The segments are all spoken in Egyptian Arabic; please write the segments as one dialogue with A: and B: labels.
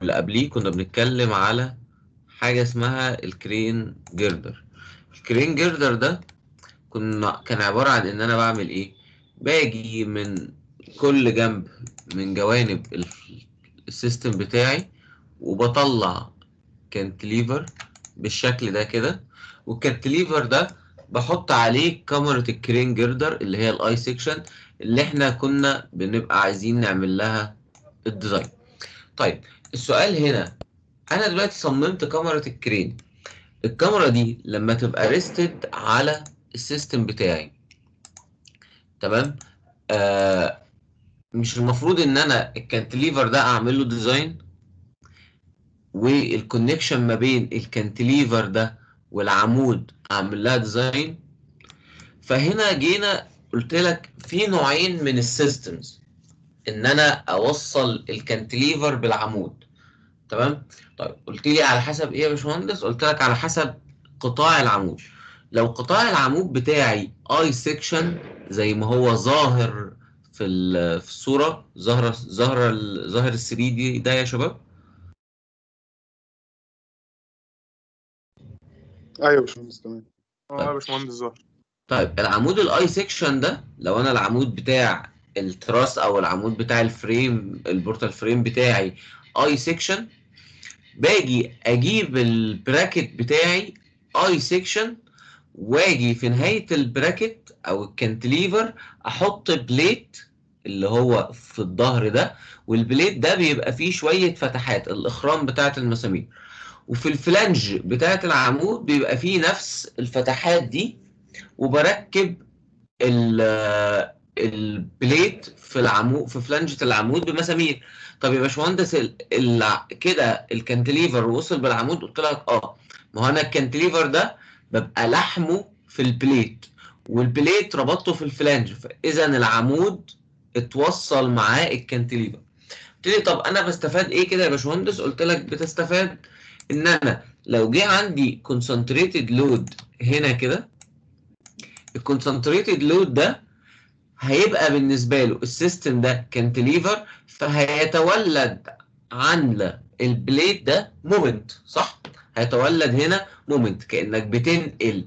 A: اللي قبليه كنا بنتكلم على حاجة اسمها الكرين جيردر الكرين جيردر ده كنا كان عبارة عن ان انا بعمل ايه باجي من كل جنب من جوانب ال- السيستم بتاعي وبطلع كانتليفر بالشكل ده كده والكانتليفر ده بحط عليه كاميرا الكرين جيردر اللي هي الاي سيكشن اللي احنا كنا بنبقى عايزين نعمل لها الديزاين طيب السؤال هنا انا دلوقتي صممت كاميرا الكرين الكاميرا دي لما تبقى ريستد على السيستم بتاعي تمام آه مش المفروض ان انا الكانتليفر ده اعمل له ديزاين والكونكشن ما بين الكانتليفر ده والعمود اعمل لها ديزاين فهنا جينا قلت لك في نوعين من السيستمز ان انا اوصل الكانتليفر بالعمود تمام طيب قلت لي على حسب ايه يا باشمهندس قلت لك على حسب قطاع العمود لو قطاع العمود بتاعي اي سيكشن زي ما هو ظاهر في ال- في الصوره ظاهره ظاهره ال- ظاهر ال 3 دي ده يا شباب
B: ايوه يا باشمهندس تمام
C: اه يا باشمهندس ظهر
A: طيب العمود الاي سيكشن ده لو انا العمود بتاع التراس او العمود بتاع الفريم البورتال فريم بتاعي اي سيكشن باجي اجيب البراكت بتاعي اي سيكشن واجي في نهايه البراكت او الكانتليفر احط بليت اللي هو في الظهر ده والبليت ده بيبقى فيه شويه فتحات الاخرام بتاعه المسامير وفي الفلانج بتاعه العمود بيبقى فيه نفس الفتحات دي وبركب ال- البليت في العمود في فلانجة العمود بمسامير طب يا باشمهندس ال- ال- كده الكانتليفر وصل بالعمود قلت لك اه ما هو انا الكانتليفر ده ببقى لحمه في البليت والبليت ربطته في الفلانج فاذا العمود اتوصل معاه الكانتليفر قلت لي طب انا بستفاد ايه كده يا باشمهندس قلت لك بتستفاد ان انا لو جه عندي concentrated لود هنا كده الكونسنتريتد لود ده هيبقى بالنسبه له السيستم ده كانتليفر فهيتولد عن البليت ده مومنت صح هيتولد هنا مومنت كانك بتنقل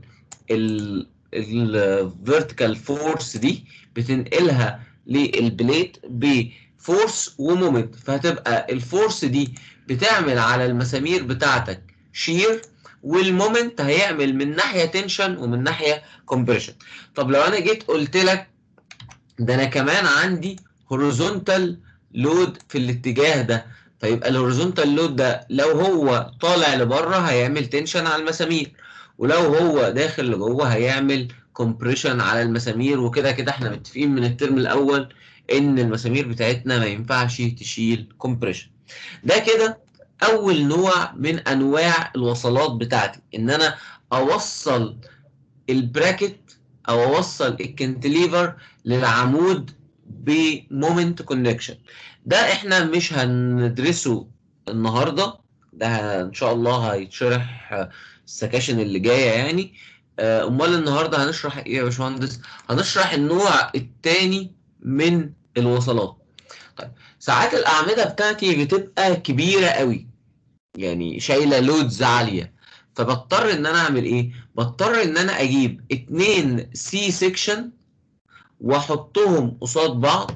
A: الفيرتيكال فورس دي بتنقلها للبليت بفورس ومومنت فهتبقى الفورس دي بتعمل على المسامير بتاعتك شير والمومنت هيعمل من ناحيه تنشن ومن ناحيه كومبريشن طب لو انا جيت قلت لك ده انا كمان عندي هوريزونتال لود في الاتجاه ده فيبقى الهوريزونتال لود ده لو هو طالع لبره هيعمل تنشن على المسامير ولو هو داخل لجوه هيعمل كومبريشن على المسامير وكده كده احنا متفقين من الترم الاول ان المسامير بتاعتنا ما ينفعش تشيل كومبريشن ده كده اول نوع من انواع الوصلات بتاعتي ان انا اوصل البراكت او اوصل الكنتليفر للعمود بمومنت كونكشن ده احنا مش هندرسه النهارده ده ان شاء الله هيتشرح السكاشن اللي جايه يعني آه، امال النهارده هنشرح ايه يا باشمهندس هنشرح النوع الثاني من الوصلات طيب ساعات الاعمده بتاعتي بتبقى كبيره قوي يعني شايله لودز عاليه فبضطر ان انا اعمل ايه بضطر ان انا اجيب اتنين سي سيكشن واحطهم قصاد بعض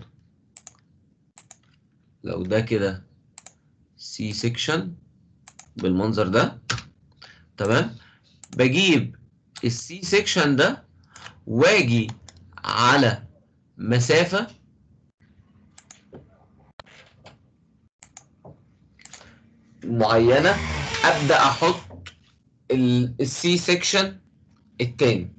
A: لو ده كده سي سيكشن بالمنظر ده تمام بجيب السي سيكشن ده واجي على مسافة معينة ابدا احط السي سيكشن التاني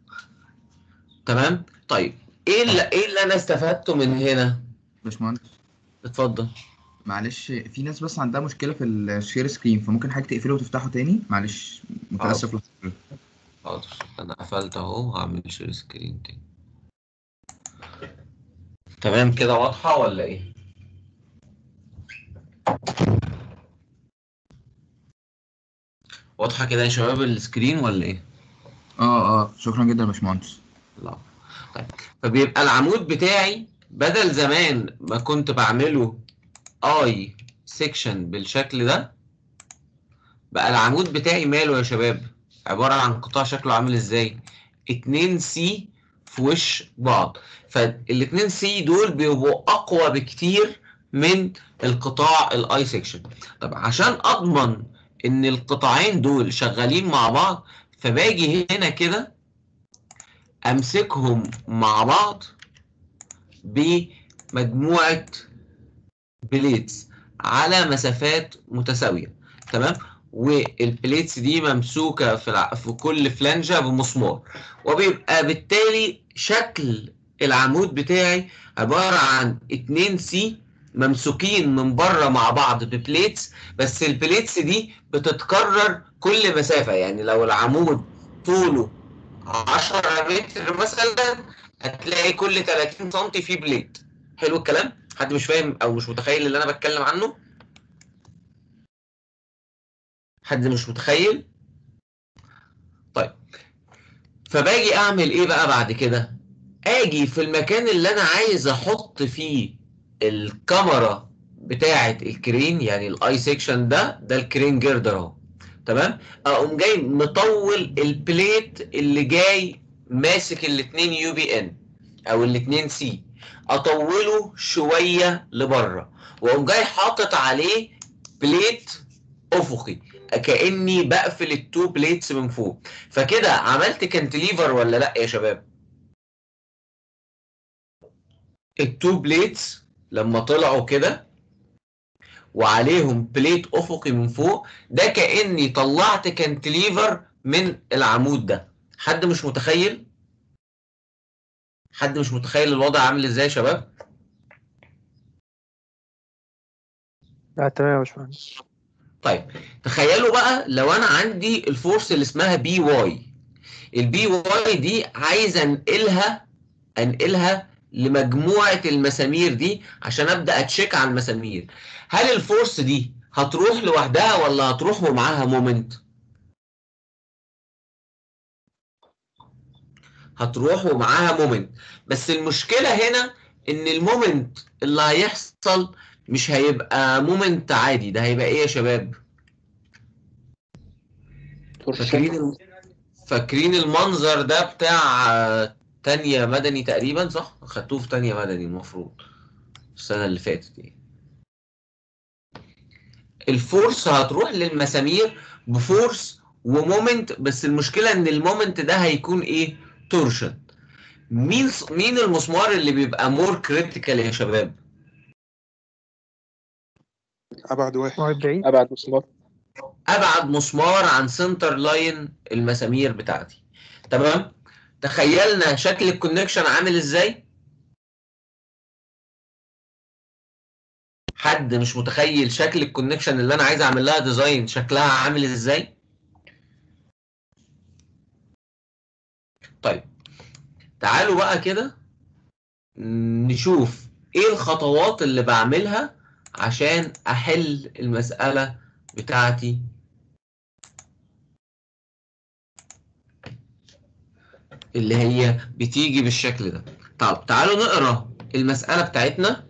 A: تمام طيب ايه اللي ايه اللي انا استفدته من هنا
D: باشمهندس
A: اتفضل
D: معلش في ناس بس عندها مشكله في الشير سكرين فممكن حضرتك تقفله وتفتحه تاني معلش متاسف لحضرتك
A: حاضر انا قفلت اهو هعمل شير سكرين تاني تمام كده واضحة ولا ايه؟ واضحة كده يا شباب السكرين ولا ايه؟
D: اه اه شكرا جدا يا باشمهندس
A: لا طيب فبيبقى العمود بتاعي بدل زمان ما كنت بعمله اي سيكشن بالشكل ده بقى العمود بتاعي ماله يا شباب عبارة عن قطاع شكله عامل ازاي 2 سي في وش بعض فالاتنين سي دول بيبقوا اقوى بكتير من القطاع الاي سيكشن طب عشان اضمن ان القطاعين دول شغالين مع بعض فباجي هنا كده امسكهم مع بعض بمجموعة بليتس على مسافات متساوية تمام والبليتس دي ممسوكة في, الع... في كل فلانجة بمسمار وبيبقى بالتالي شكل العمود بتاعي عبارة عن 2 سي ممسوكين من بره مع بعض ببليتس بس البليتس دي بتتكرر كل مسافة يعني لو العمود طوله 10 متر مثلا هتلاقي كل 30 سم في بليت حلو الكلام حد مش فاهم او مش متخيل اللي انا بتكلم عنه حد مش متخيل طيب فباجي اعمل ايه بقى بعد كده اجي في المكان اللي انا عايز احط فيه الكاميرا بتاعه الكرين يعني الاي سيكشن ده ده الكرين جيردر اهو تمام اقوم جاي مطول البليت اللي جاي ماسك الاثنين يو بي ان او الاثنين سي اطوله شويه لبره واقوم جاي حاطط عليه بليت افقي كاني بقفل التو بليتس من فوق فكده عملت كانتليفر ولا لا يا شباب التو بليتس لما طلعوا كده وعليهم بليت افقي من فوق ده كاني طلعت كانتليفر من العمود ده حد مش متخيل حد مش متخيل الوضع عامل ازاي يا شباب
C: لا تمام يا باشمهندس
A: طيب تخيلوا بقى لو انا عندي الفورس اللي اسمها بي واي البي واي دي عايز انقلها انقلها لمجموعه المسامير دي عشان ابدا اتشيك على المسامير هل الفورس دي هتروح لوحدها ولا هتروح ومعاها مومنت هتروح ومعاها مومنت بس المشكله هنا ان المومنت اللي هيحصل مش هيبقى مومنت عادي ده هيبقى ايه يا شباب فاكرين الم- فاكرين المنظر ده بتاع آه، تانية مدني تقريبا صح خدتوه في تانية مدني المفروض السنة اللي فاتت يعني الفورس هتروح للمسامير بفورس ومومنت بس المشكلة ان المومنت ده هيكون ايه تورشن مين مين المسمار اللي بيبقى مور كريتيكال يا شباب
B: ابعد واحد
C: واحد بعيد
E: ابعد مسمار
A: ابعد مسمار عن سنتر لاين المسامير بتاعتي تمام تخيلنا شكل الكونكشن عامل ازاي حد مش متخيل شكل الكونكشن اللي انا عايز اعمل لها ديزاين شكلها عامل ازاي طيب تعالوا بقى كده نشوف ايه الخطوات اللي بعملها عشان احل المسألة بتاعتي اللي هي بتيجي بالشكل ده طب تعالوا نقرا المسألة بتاعتنا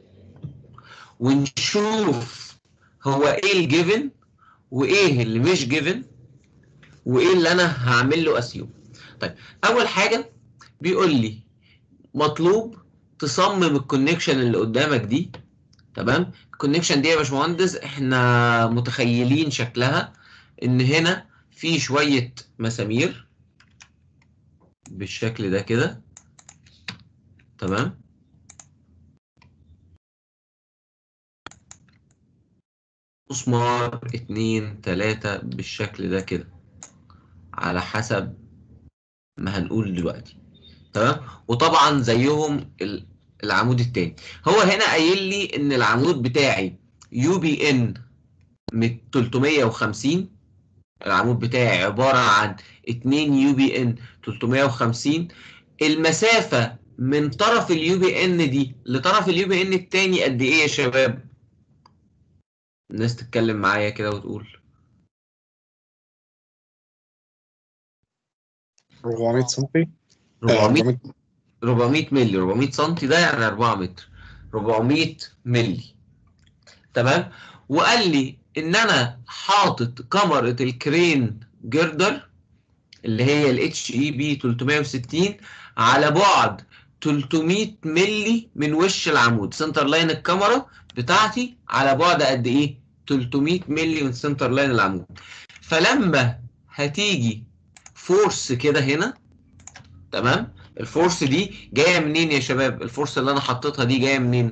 A: ونشوف هو ايه الجيفن وايه اللي مش جيفن وايه اللي انا هعمل له اسيوم طيب اول حاجة بيقول لي مطلوب تصمم الكونكشن اللي قدامك دي تمام الكونكشن دي يا باشمهندس احنا متخيلين شكلها ان هنا في شوية مسامير بالشكل ده كده تمام مسمار اتنين تلاتة بالشكل ده كده على حسب ما هنقول دلوقتي تمام وطبعا زيهم ال- العمود التاني هو هنا قايل لي ان العمود بتاعي يو بي ان 350 العمود بتاعي عبارة عن 2 يو بي ان 350 المسافة من طرف اليو بي ان دي لطرف اليو بي ان التاني قد ايه يا شباب؟ الناس تتكلم معايا كده وتقول
B: 400 سم
A: 400 400 مللي 400 سم ده يعني 4 متر 400 مللي تمام وقال لي ان انا حاطط كاميرا الكرين جردر اللي هي الاتش اي بي 360 على بعد 300 ملي من وش العمود سنتر لاين الكاميرا بتاعتي على بعد قد ايه 300 ملي من سنتر لاين العمود فلما هتيجي فورس كده هنا تمام الفورس دي جايه منين يا شباب الفورس اللي انا حطيتها دي جايه منين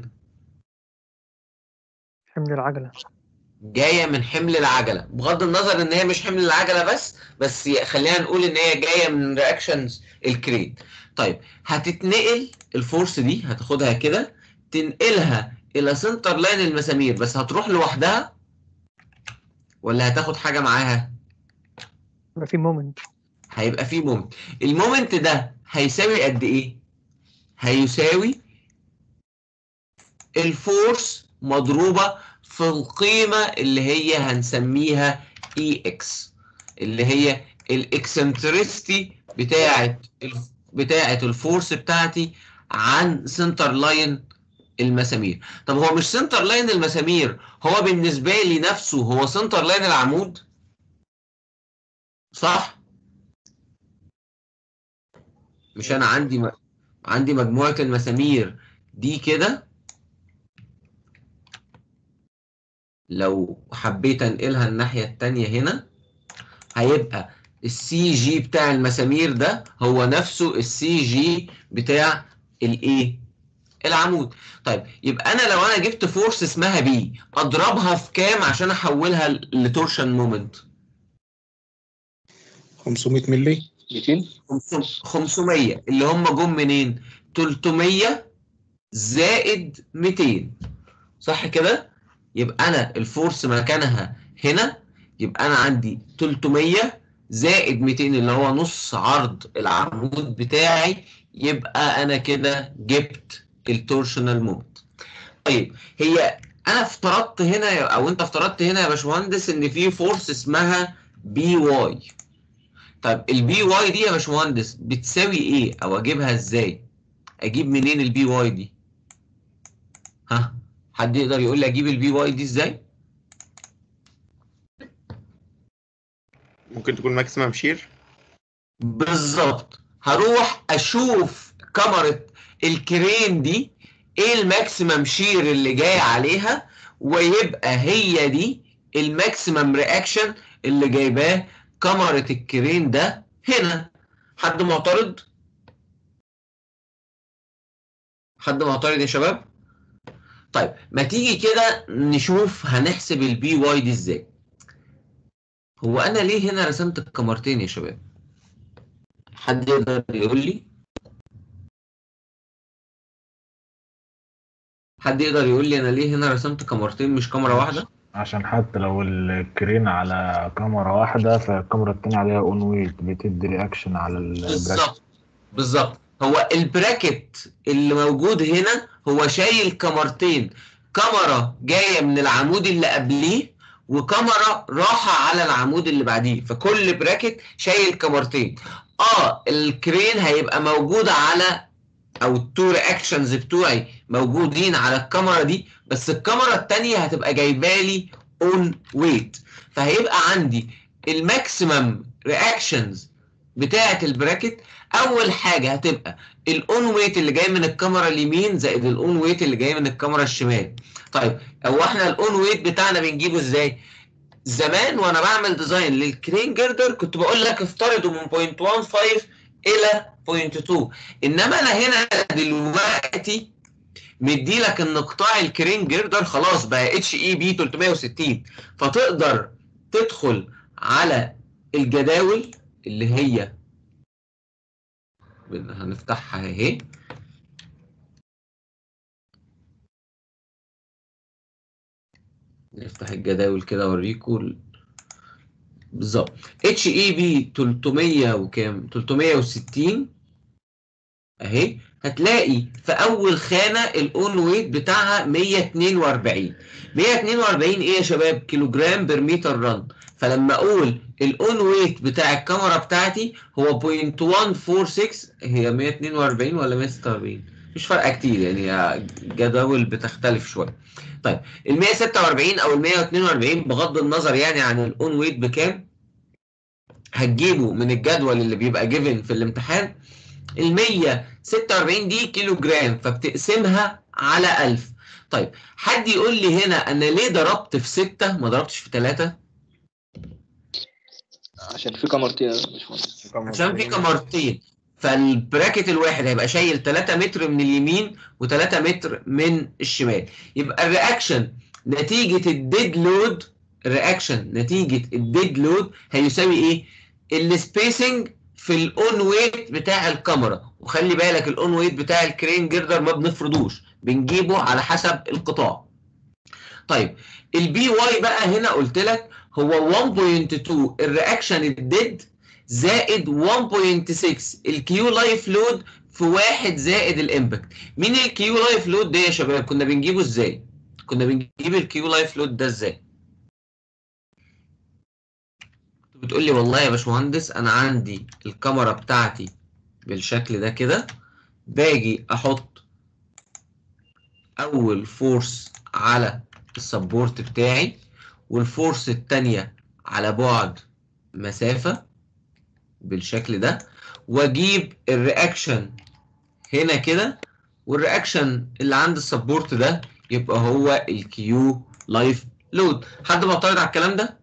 C: حمل العجلة
A: جايه من حمل العجله بغض النظر ان هي مش حمل العجله بس بس خلينا نقول ان هي جايه من رياكشنز الكرين طيب هتتنقل الفورس دي هتاخدها كده تنقلها الى سنتر لاين المسامير بس هتروح لوحدها ولا هتاخد حاجه معاها
C: يبقى في مومنت
A: هيبقى فيه مومنت المومنت ده هيساوي قد ايه هيساوي الفورس مضروبه في القيمه اللي هي هنسميها اي اكس اللي هي الاكسنترستي بتاعه الف- بتاعه الفورس بتاعتي عن سنتر لاين المسامير طب هو مش سنتر لاين المسامير هو بالنسبه لي نفسه هو سنتر لاين العمود صح مش انا عندي م... عندي مجموعه المسامير دي كده لو حبيت انقلها الناحيه التانية هنا هيبقى السي جي بتاع المسامير ده هو نفسه السي جي بتاع الايه العمود طيب يبقى انا لو انا جبت فورس اسمها بي اضربها في كام عشان احولها لتورشن مومنت
B: 500 ملي 200
A: 500 اللي هم جم منين 300 زائد 200 صح كده يبقى انا الفورس مكانها هنا يبقى انا عندي 300 زائد 200 اللي هو نص عرض العمود بتاعي يبقى انا كده جبت التورشنال مومنت طيب هي انا افترضت هنا او انت افترضت هنا يا باشمهندس ان في فورس اسمها بي واي طيب البي واي دي يا باشمهندس بتساوي ايه او اجيبها ازاي اجيب منين البي واي دي ها حد يقدر يقول لي اجيب البي واي دي ازاي
E: ممكن تكون ماكسيمم شير
A: بالظبط هروح اشوف كاميرا الكرين دي ايه الماكسيمم شير اللي جاي عليها ويبقى هي دي الماكسيمم رياكشن اللي جايباه كاميرا الكرين ده هنا حد معترض حد معترض يا شباب طيب ما تيجي كده نشوف هنحسب البي واي دي ازاي هو انا ليه هنا رسمت الكاميرتين يا شباب حد يقدر يقول لي حد يقدر يقول لي انا ليه هنا رسمت كاميرتين مش كاميرا واحده
F: عشان حتى لو الكرين على كاميرا واحدة فالكاميرا التانية عليها اون ويت بتدي رياكشن على البراكت
A: بالظبط بالظبط هو البراكت اللي موجود هنا هو شايل كاميرتين كاميرا جايه من العمود اللي قبليه وكاميرا راحه على العمود اللي بعديه فكل براكت شايل كاميرتين اه الكرين هيبقى موجود على او التو رياكشنز بتوعي موجودين على الكاميرا دي بس الكاميرا التانية هتبقى جايبالي اون ويت فهيبقى عندي الماكسيمم رياكشنز بتاعه البراكت اول حاجه هتبقى الاون ويت اللي جاي من الكاميرا اليمين زائد الاون ويت اللي جاي من الكاميرا الشمال طيب هو احنا الاون ويت بتاعنا بنجيبه ازاي زمان وانا بعمل ديزاين للكرين جيردر كنت بقول لك افترضوا من 0.15 الى 0.2 انما انا هنا دلوقتي مدي لك ان قطاع الكرين جيردر خلاص بقى اتش اي بي 360 فتقدر تدخل على الجداول اللي هي هنفتحها اهي نفتح الجداول كده اوريكم ال- بالظبط اتش اي بي 300 وكام 360 اهي هتلاقي في اول خانه الاون ويت بتاعها 142 142 ايه يا شباب كيلوجرام بر متر رن فلما اقول الاون ويت بتاع الكاميرا بتاعتي هو 0.146 هي 142 ولا 146 مش فارقه كتير يعني جداول بتختلف شويه طيب ال 146 او ال 142 بغض النظر يعني عن الاون ويت بكام هتجيبه من الجدول اللي بيبقى جيفن في الامتحان ال 146 دي كيلو جرام فبتقسمها على 1000 طيب حد يقول لي هنا انا ليه ضربت في 6 ما ضربتش في 3
B: عشان في كاميرتين يا باشمهندس
A: عشان في كاميرتين فالبراكت الواحد هيبقى شايل 3 متر من اليمين و3 متر من الشمال يبقى الرياكشن نتيجة الديد لود الرياكشن نتيجة الديد لود هيساوي ايه؟ السبيسنج في الاون ويت بتاع الكاميرا وخلي بالك الاون ويت بتاع الكرين جردر ما بنفرضوش بنجيبه على حسب القطاع طيب البي واي بقى هنا قلت لك هو 1.2 الرياكشن الديد زائد 1.6 الكيو لايف لود في واحد زائد الامباكت مين الكيو لايف لود ده يا شباب كنا بنجيبه ازاي كنا بنجيب الكيو لايف لود ده ازاي بتقول لي والله يا باشمهندس انا عندي الكاميرا بتاعتي بالشكل ده كده باجي احط اول فورس على السبورت بتاعي والفورس التانية على بعد مسافة بالشكل ده واجيب الرياكشن هنا كده والرياكشن اللي عند السبورت ده يبقى هو الكيو لايف لود حد معترض على الكلام ده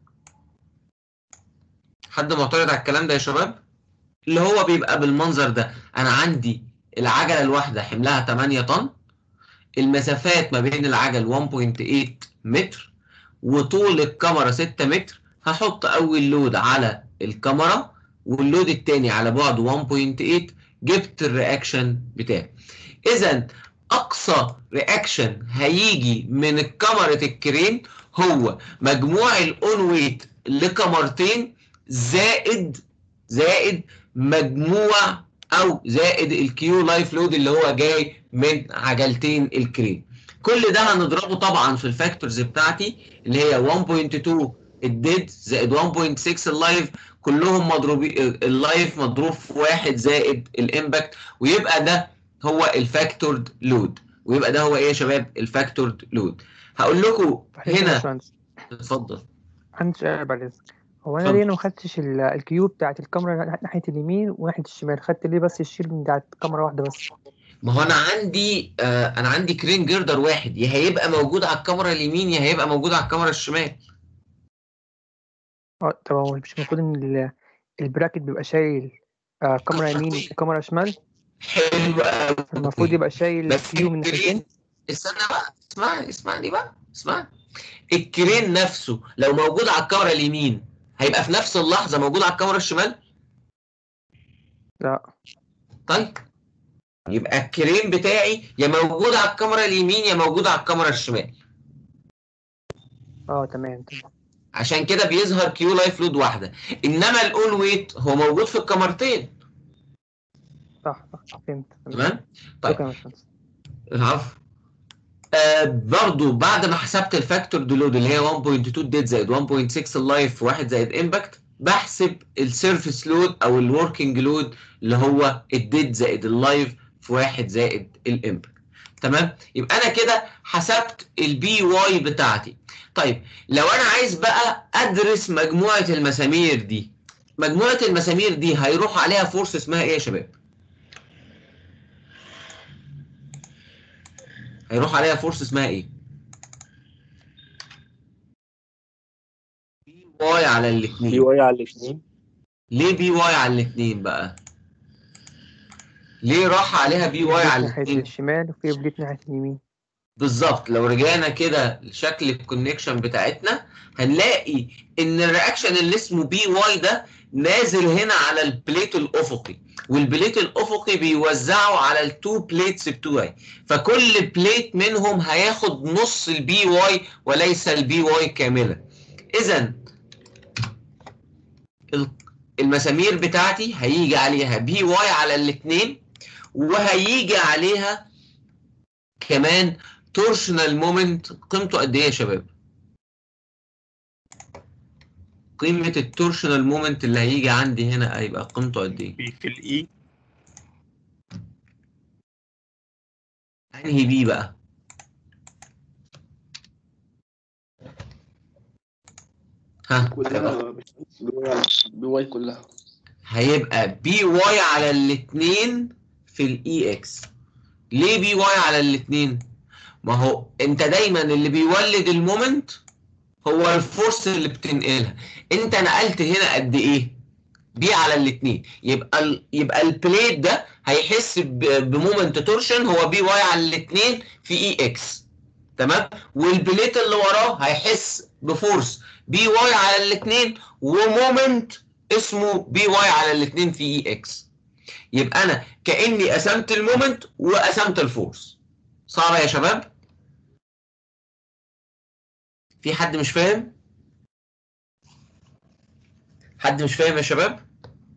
A: حد معترض على الكلام ده يا شباب اللي هو بيبقى بالمنظر ده انا عندي العجله الواحده حملها 8 طن المسافات ما بين العجل 1.8 متر وطول الكاميرا 6 متر هحط اول لود على الكاميرا واللود التاني على بعد 1.8 جبت الرياكشن بتاعي اذا اقصى رياكشن هيجي من كاميرا الكرين هو مجموع الاون ويت لكاميرتين زائد زائد مجموع او زائد الكيو لايف لود اللي هو جاي من عجلتين الكرين كل ده هنضربه طبعا في الفاكتورز بتاعتي اللي هي 1.2 الديد زائد 1.6 اللايف كلهم مضروبين اللايف مضروب في واحد زائد الامباكت ويبقى ده هو الفاكتورد لود ويبقى ده هو ايه يا شباب الفاكتورد لود هقول لكم هنا اتفضل
C: عندي سؤال بعد اذنك هو انا
A: اتفضل.
C: ليه انا ما خدتش ال- الكيو بتاعت الكاميرا ناحيه اليمين وناحيه الشمال خدت ليه بس الشيل بتاعت كاميرا واحده بس
A: ما هو انا عندي آه انا عندي كرين جردر واحد يا هيبقى موجود على الكاميرا اليمين يا هيبقى موجود على الكاميرا الشمال
C: اه طب هو مش المفروض ان ال- البراكت بيبقى شايل آه كاميرا يمين وكاميرا شمال
A: حلو قوي
C: المفروض يبقى شايل
A: بس
C: كيو من
A: الكرين
C: ناحيتين
A: استنى بقى اسمعني اسمعني بقى اسمعني الكرين نفسه لو موجود على الكاميرا اليمين هيبقى في نفس اللحظة موجود على الكاميرا الشمال
C: لا
A: طيب يبقى الكرين بتاعي يا موجود على الكاميرا اليمين يا موجود على الكاميرا الشمال
C: اه تمام تمام
A: عشان كده بيظهر كيو لايف لود واحدة انما الاون ويت هو موجود في الكاميرتين
C: صح صح فهمت
A: تمام طيب
C: شكرا يا باشمهندس
A: العفو آه برضو بعد ما حسبت الفاكتور ديلود اللي هي 1.2 ديد زائد 1.6 اللايف في 1 زائد امباكت بحسب السيرفيس لود او الوركينج لود اللي هو الديد زائد اللايف في 1 زائد الامباكت تمام يبقى انا كده حسبت البي واي بتاعتي طيب لو انا عايز بقى ادرس مجموعه المسامير دي مجموعه المسامير دي هيروح عليها فورس اسمها ايه يا شباب هيروح عليها فورس اسمها ايه؟ بي واي على
B: بي
A: الاثنين
B: واي على الاثنين
A: ليه بي واي على الاثنين بقى؟ ليه راح عليها بي واي على
C: ناحيه
A: الاثنين؟
C: الشمال وفي بليت ناحيه اليمين
A: بالظبط لو رجعنا كده لشكل الكونكشن بتاعتنا هنلاقي ان الرياكشن اللي اسمه بي واي ده نازل هنا على البليت الافقي والبليت الافقي بيوزعه على التو بليتس بتوعي فكل بليت منهم هياخد نص البي واي وليس البي واي كاملا اذا ال- المسامير بتاعتي هيجي عليها بي واي على الاثنين وهيجي عليها كمان تورشنال مومنت قيمته قد ايه يا شباب؟ قيمة التورشنال مومنت اللي هيجي عندي هنا هيبقى قيمته قد ايه؟
B: بي في الاي
A: انهي بي بقى ها
B: كلها بي واي كلها
A: هيبقى بي واي على الاتنين في الاي اكس ليه بي واي على الاتنين ما هو انت دايما اللي بيولد المومنت هو الفورس اللي بتنقلها انت نقلت هنا قد ايه بي على الاتنين يبقى ال... يبقى البليت ده هيحس ب... بمومنت تورشن هو بي واي على الاتنين في اي اكس تمام والبليت اللي وراه هيحس بفورس بي واي على الاتنين ومومنت اسمه بي واي على الاتنين في اي اكس يبقى انا كاني قسمت المومنت وقسمت الفورس صعبه يا شباب في حد مش فاهم حد مش فاهم يا شباب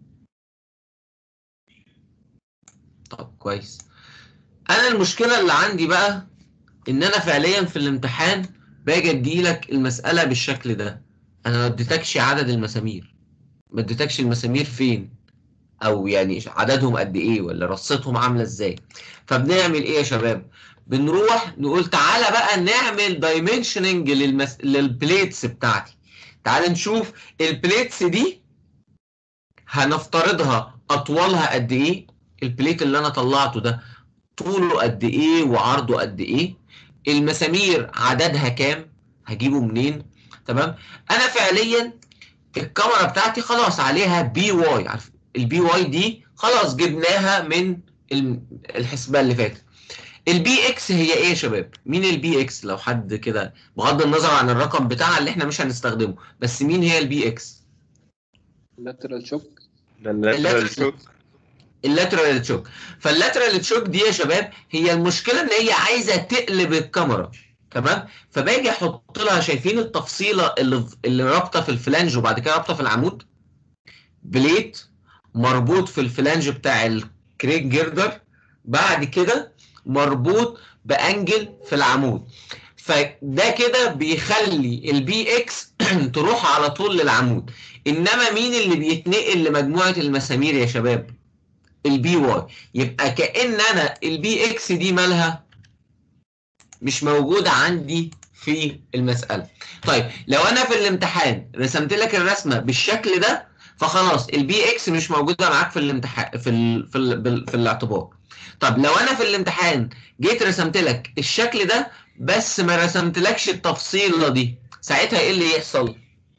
A: طب كويس انا المشكله اللي عندي بقى ان انا فعليا في الامتحان باجي اديلك المساله بالشكل ده انا ما اديتكش عدد المسامير ما اديتكش المسامير فين او يعني عددهم قد ايه ولا رصتهم عامله ازاي فبنعمل ايه يا شباب بنروح نقول تعالى بقى نعمل دايمنشننج للمس... للبليتس بتاعتي تعال نشوف البليتس دي هنفترضها اطولها قد ايه البليت اللي انا طلعته ده طوله قد ايه وعرضه قد ايه المسامير عددها كام هجيبه منين تمام انا فعليا الكاميرا بتاعتي خلاص عليها بي واي عارف البي واي دي خلاص جبناها من الحسبه اللي فاتت البي اكس هي ايه يا شباب مين البي اكس لو حد كده بغض النظر عن الرقم بتاعها اللي احنا مش هنستخدمه بس مين هي البي اكس
B: لاترال شوك
E: اللاترال شوك
A: اللاترال تشوك فاللاترال تشوك دي يا شباب هي المشكله ان هي عايزه تقلب الكاميرا تمام فباجي احط لها شايفين التفصيله اللي اللي رابطه في الفلانج وبعد كده رابطه في العمود بليت مربوط في الفلانج بتاع الكريك جيردر بعد كده مربوط بانجل في العمود فده كده بيخلي البي اكس تروح على طول للعمود انما مين اللي بيتنقل لمجموعه المسامير يا شباب البي واي يبقى كأن انا البي اكس دي مالها مش موجودة عندي في المسألة طيب لو انا في الامتحان رسمت لك الرسمة بالشكل ده فخلاص البي اكس مش موجودة معاك في الامتحان في ال... في, ال... بال- في الاعتبار طب لو انا في الامتحان جيت رسمت لك الشكل ده بس ما رسمتلكش التفصيلة دي ساعتها ايه اللي يحصل؟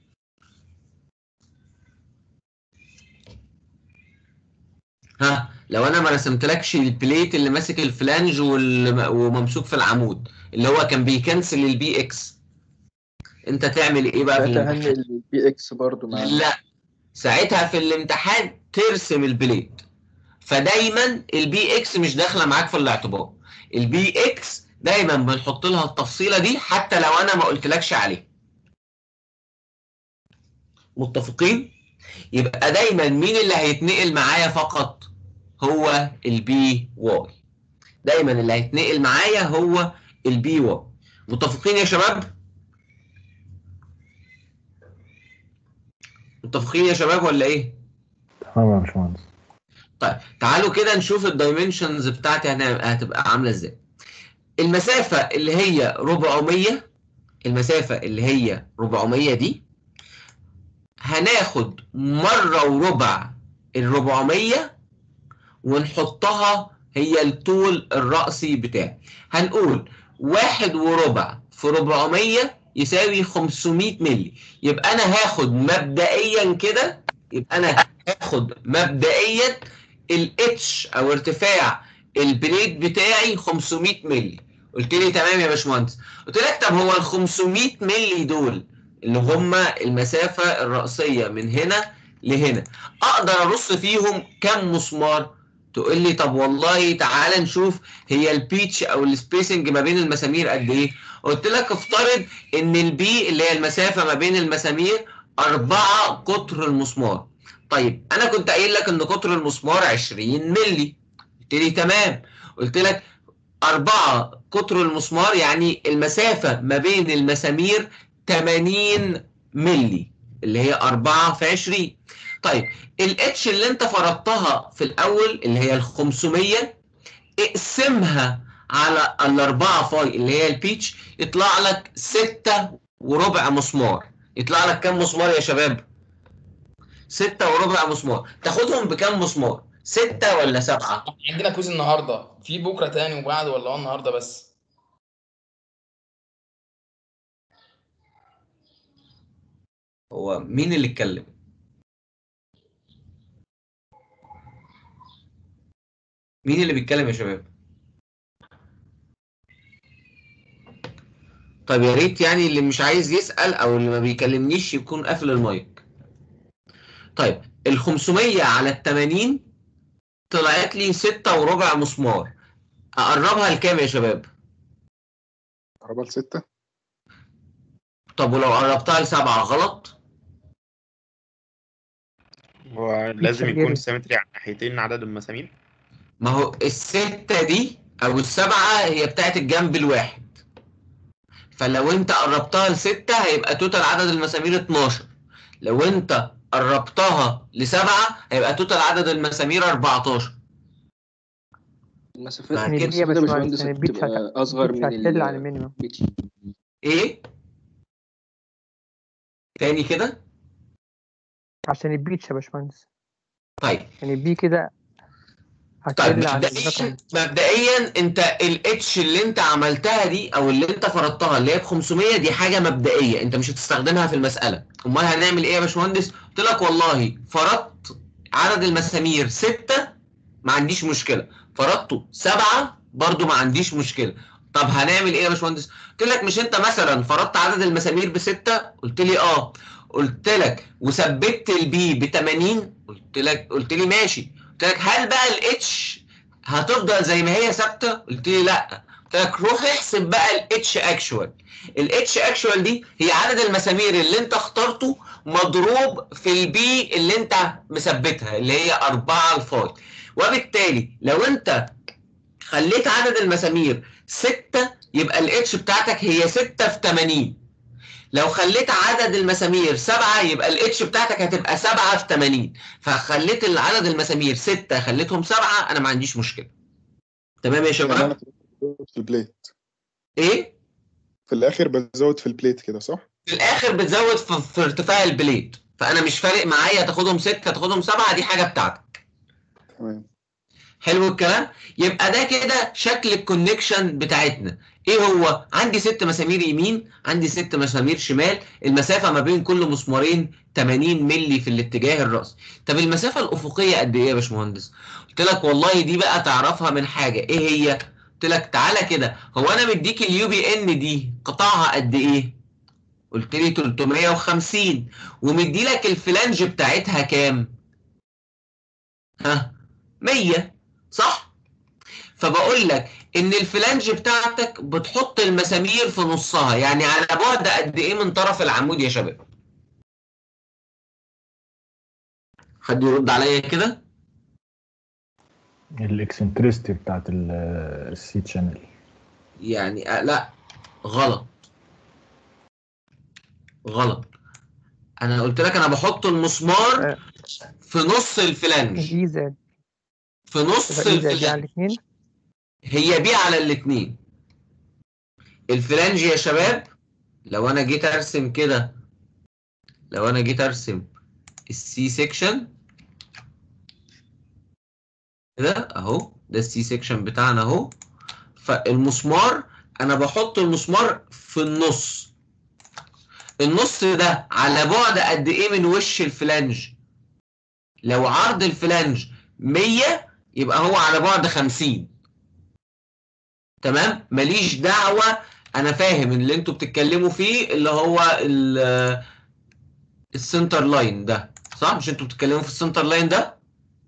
A: ها لو انا ما رسمتلكش البليت اللي ماسك الفلانج وال- وممسوك في العمود اللي هو كان بيكنسل البي اكس انت تعمل ايه بقى في
B: ساعتها
A: الامتحان؟
B: هنقل البي اكس برضو معانا
A: لا ساعتها في الامتحان ترسم البليت فدايما البي اكس مش داخله معاك في الاعتبار البي اكس دايما بنحط لها التفصيله دي حتى لو انا ما قلتلكش عليه متفقين يبقى دايما مين اللي هيتنقل معايا فقط هو البي واي دايما اللي هيتنقل معايا هو البي واي متفقين يا شباب متفقين يا شباب ولا ايه
F: تمام يا باشمهندس
A: طيب تعالوا كده نشوف الدايمنشنز بتاعتي هن- هتبقى عامله ازاي المسافه اللي هي 400 المسافه اللي هي 400 دي هناخد مره وربع ال 400 ونحطها هي الطول الرأسي بتاعي هنقول واحد وربع في 400 يساوي 500 مللي يبقى انا هاخد مبدئيا كده يبقى انا هاخد مبدئيا الاتش او ارتفاع البليد بتاعي 500 مللي قلت لي تمام يا باشمهندس قلت لك طب هو ال 500 مللي دول اللي هم المسافه الرأسيه من هنا لهنا اقدر ارص فيهم كام مسمار تقول لي طب والله تعالى نشوف هي البيتش او السبيسنج ما بين المسامير قد ايه قلت لك افترض ان البي اللي هي المسافه ما بين المسامير أربعة قطر المسمار طيب انا كنت قايل لك ان قطر المسمار 20 مللي قلت لي تمام قلت لك أربعة قطر المسمار يعني المسافة ما بين المسامير 80 مللي اللي هي 4 في 20 طيب الاتش اللي انت فرضتها في الاول اللي هي ال 500 اقسمها على الأربعة فاي اللي هي البيتش يطلع لك ستة وربع مسمار يطلع لك كام مسمار يا شباب؟ ستة وربع مسمار تاخدهم بكام مسمار؟ ستة ولا سبعة؟
E: عندنا كويز النهارده في بكره تاني وبعد ولا هو النهارده بس
A: هو مين اللي اتكلم؟ مين اللي بيتكلم يا شباب؟ طيب يا ريت يعني اللي مش عايز يسأل أو اللي ما بيكلمنيش يكون قافل المايك. طيب ال 500 على ال 80 طلعت لي ستة وربع مسمار. أقربها لكام يا شباب؟
B: قربها لستة
A: طب ولو قربتها لسبعة غلط؟
G: هو لازم
C: متشجرة.
G: يكون سيمتري على ناحيتين عدد المسامير
A: ما هو الستة دي أو السبعة هي بتاعت الجنب الواحد فلو أنت قربتها لستة هيبقى توتال عدد المسامير 12 لو أنت قربتها لسبعة هيبقى توتال عدد المسامير 14
B: المسافات
A: يعني
C: يعني
A: كده
C: دي يا
B: المسافات يا
C: باشمهندس
B: باشمهندس
C: يعني البيتش
B: بتبقى
C: هت-
B: أصغر
C: البيتش
B: من
C: هتحل على
B: ال
C: المينيمم
B: بيتش
A: إيه؟ تاني كده؟
C: عشان البيتش يا باشمهندس
A: طيب
C: يعني البي كده
A: طيب
C: هتحل على
A: مبدئيا
C: الرقم
A: مبدئيا انت الاتش اللي انت عملتها دي او اللي انت فرضتها اللي هي ب 500 دي حاجه مبدئيه انت مش هتستخدمها في المساله امال هنعمل ايه يا باشمهندس قلت لك والله فرضت عدد المسامير 6 ما عنديش مشكله فرضته 7 برضو ما عنديش مشكله طب هنعمل ايه يا باشمهندس قلت لك مش انت مثلا فرضت عدد المسامير بستة قلت لي اه قلت لك وثبت البي ب 80 قلت لك قلت لي ماشي قلت لك هل بقى الاتش هتفضل زي ما هي ثابته قلت لي لا قلت لك روح احسب بقى الاتش اكشوال الاتش اكشوال دي هي عدد المسامير اللي انت اخترته مضروب في البي اللي انت مثبتها اللي هي 4 الفاي وبالتالي لو انت خليت عدد المسامير 6 يبقى الاتش بتاعتك هي 6 في 80 لو خليت عدد المسامير 7 يبقى الاتش بتاعتك هتبقى 7 في 80 فخليت عدد المسامير 6 خليتهم 7 انا ما عنديش مشكله تمام يا
H: يعني
A: شباب
H: انا بزود في البليت
A: ايه
H: في الاخر بزود في البليت كده صح
A: في الاخر بتزود في, في ارتفاع البليد فانا مش فارق معايا تاخدهم 6 تاخدهم 7 دي حاجه بتاعتك
H: تمام
A: حلو الكلام يبقى ده كده شكل الكونكشن بتاعتنا ايه هو عندي ست مسامير يمين عندي ست مسامير شمال المسافه ما بين كل مسمارين 80 مللي في الاتجاه الرأسي طب المسافه الافقيه قد ايه يا باشمهندس قلت لك والله دي بقى تعرفها من حاجه ايه هي قلت لك تعالى كده هو انا مديك اليو بي ان دي قطعها قد ايه قلت لي 350 ومدي لك الفلانج بتاعتها كام ها 100 صح فبقول لك ان الفلانج بتاعتك بتحط المسامير في نصها يعني على بعد قد ايه من طرف العمود يا شباب حد يرد عليا كده
F: الاكسنتريستي بتاعت ال- السي تشانل
A: يعني آه لا غلط غلط انا قلت لك انا بحط المسمار
C: آه.
A: في نص الفلانج
C: الاي زائد
A: في نص
C: تبقى اي زائد دي على
A: الفلانج
C: الاثنين
A: هي بي على الاثنين الفلانج يا شباب لو انا جيت ارسم كده لو انا جيت ارسم السي سيكشن كده اهو ده السي سيكشن بتاعنا اهو فالمسمار انا بحط المسمار في النص النص ده على بعد قد ايه من وش الفلانج لو عرض الفلانج 100 يبقى هو على بعد 50 تمام ماليش دعوة انا فاهم اللي انتوا بتتكلموا فيه اللي هو ال- السنتر لاين ده صح مش انتوا بتتكلموا في السنتر لاين ده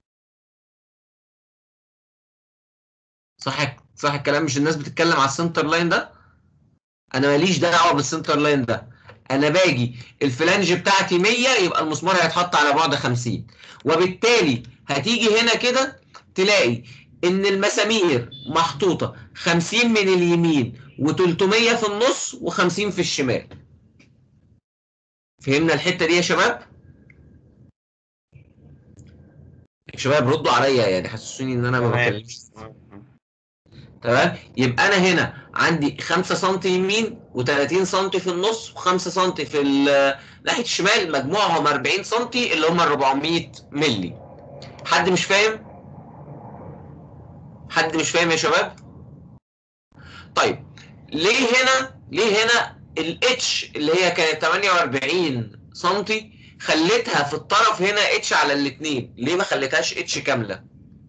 A: صح صح الكلام مش الناس بتتكلم على السنتر لاين ده انا ماليش دعوة بالسنتر لاين ده انا باجي الفلانج بتاعتي 100 يبقى المسمار هيتحط على بعد 50 وبالتالي هتيجي هنا كده تلاقي ان المسامير محطوطه 50 من اليمين و300 في النص و50 في الشمال فهمنا الحته دي يا شباب يا شباب ردوا عليا يعني حسسوني ان انا ما
G: تمام.
A: بكلمش تمام يبقى انا هنا عندي 5 سم يمين و30 سم في النص و5 سم في ال- ناحيه الشمال مجموعهم 40 سم اللي هم 400 مللي حد مش فاهم حد مش فاهم يا شباب طيب ليه هنا ليه هنا الاتش اللي هي كانت 48 سم خليتها في الطرف هنا اتش على الاثنين ليه ما خليتهاش اتش كامله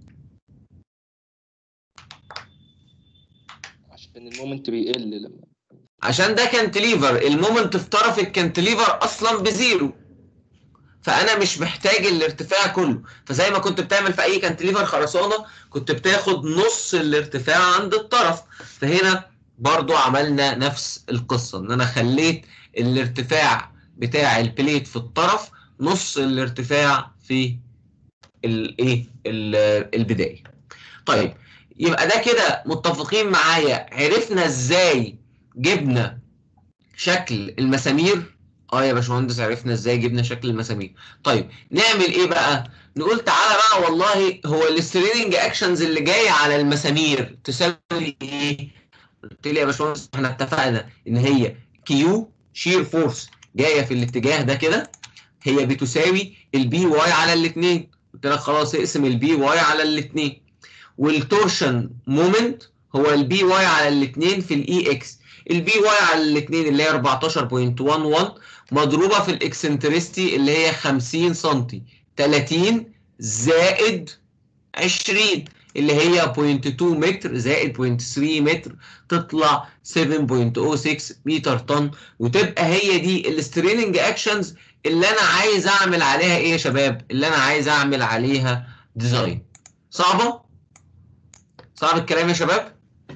I: عشان المومنت بيقل لما
A: عشان ده كانتليفر المومنت في طرف الكانتليفر اصلا بزيرو فانا مش محتاج الارتفاع كله فزي ما كنت بتعمل في اي كانتليفر خرسانه كنت بتاخد نص الارتفاع عند الطرف فهنا برضو عملنا نفس القصه ان انا خليت الارتفاع بتاع البليت في الطرف نص الارتفاع في الايه ال- البدايه طيب يبقى ده كده متفقين معايا عرفنا ازاي جبنا شكل المسامير اه يا باشمهندس عرفنا ازاي جبنا شكل المسامير طيب نعمل ايه بقى نقول تعالى بقى والله هو الستريننج اكشنز اللي جايه على المسامير تساوي ايه قلت لي يا باشمهندس احنا اتفقنا ان هي كيو شير فورس جايه في الاتجاه ده كده هي بتساوي البي واي على الاثنين قلت لك خلاص اقسم البي واي على الاثنين والتورشن مومنت هو البي واي على الاثنين في الاي اكس البي واي على الاثنين اللي هي 14.11 مضروبه في الاكسنترستي اللي هي 50 سم 30 زائد 20 اللي هي 0.2 متر زائد 0.3 متر تطلع 7.06 متر طن وتبقى هي دي الستريننج اكشنز اللي انا عايز اعمل عليها ايه يا شباب اللي انا عايز اعمل عليها ديزاين صعبه صعب الكلام يا شباب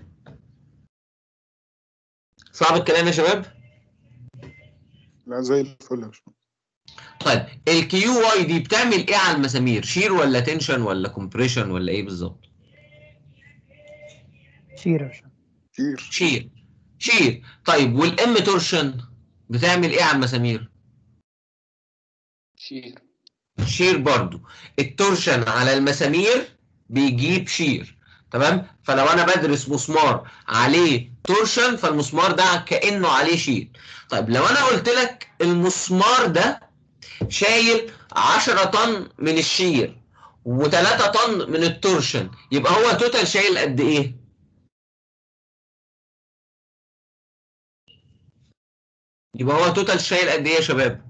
A: صعب الكلام يا شباب
H: لا زي الفل يا باشمهندس
A: طيب الكيو واي دي بتعمل ايه على المسامير شير ولا تنشن ولا كومبريشن ولا ايه بالظبط
C: شير يا باشا
H: كتير
A: شير شير طيب والام تورشن بتعمل ايه على المسامير
I: شير
A: شير برضو التورشن على المسامير بيجيب شير تمام فلو انا بدرس مسمار عليه تورشن فالمسمار ده كانه عليه شير طيب لو انا قلت لك المسمار ده شايل 10 طن من الشير و3 طن من التورشن يبقى هو توتال شايل قد ايه يبقى هو توتال شايل قد ايه يا شباب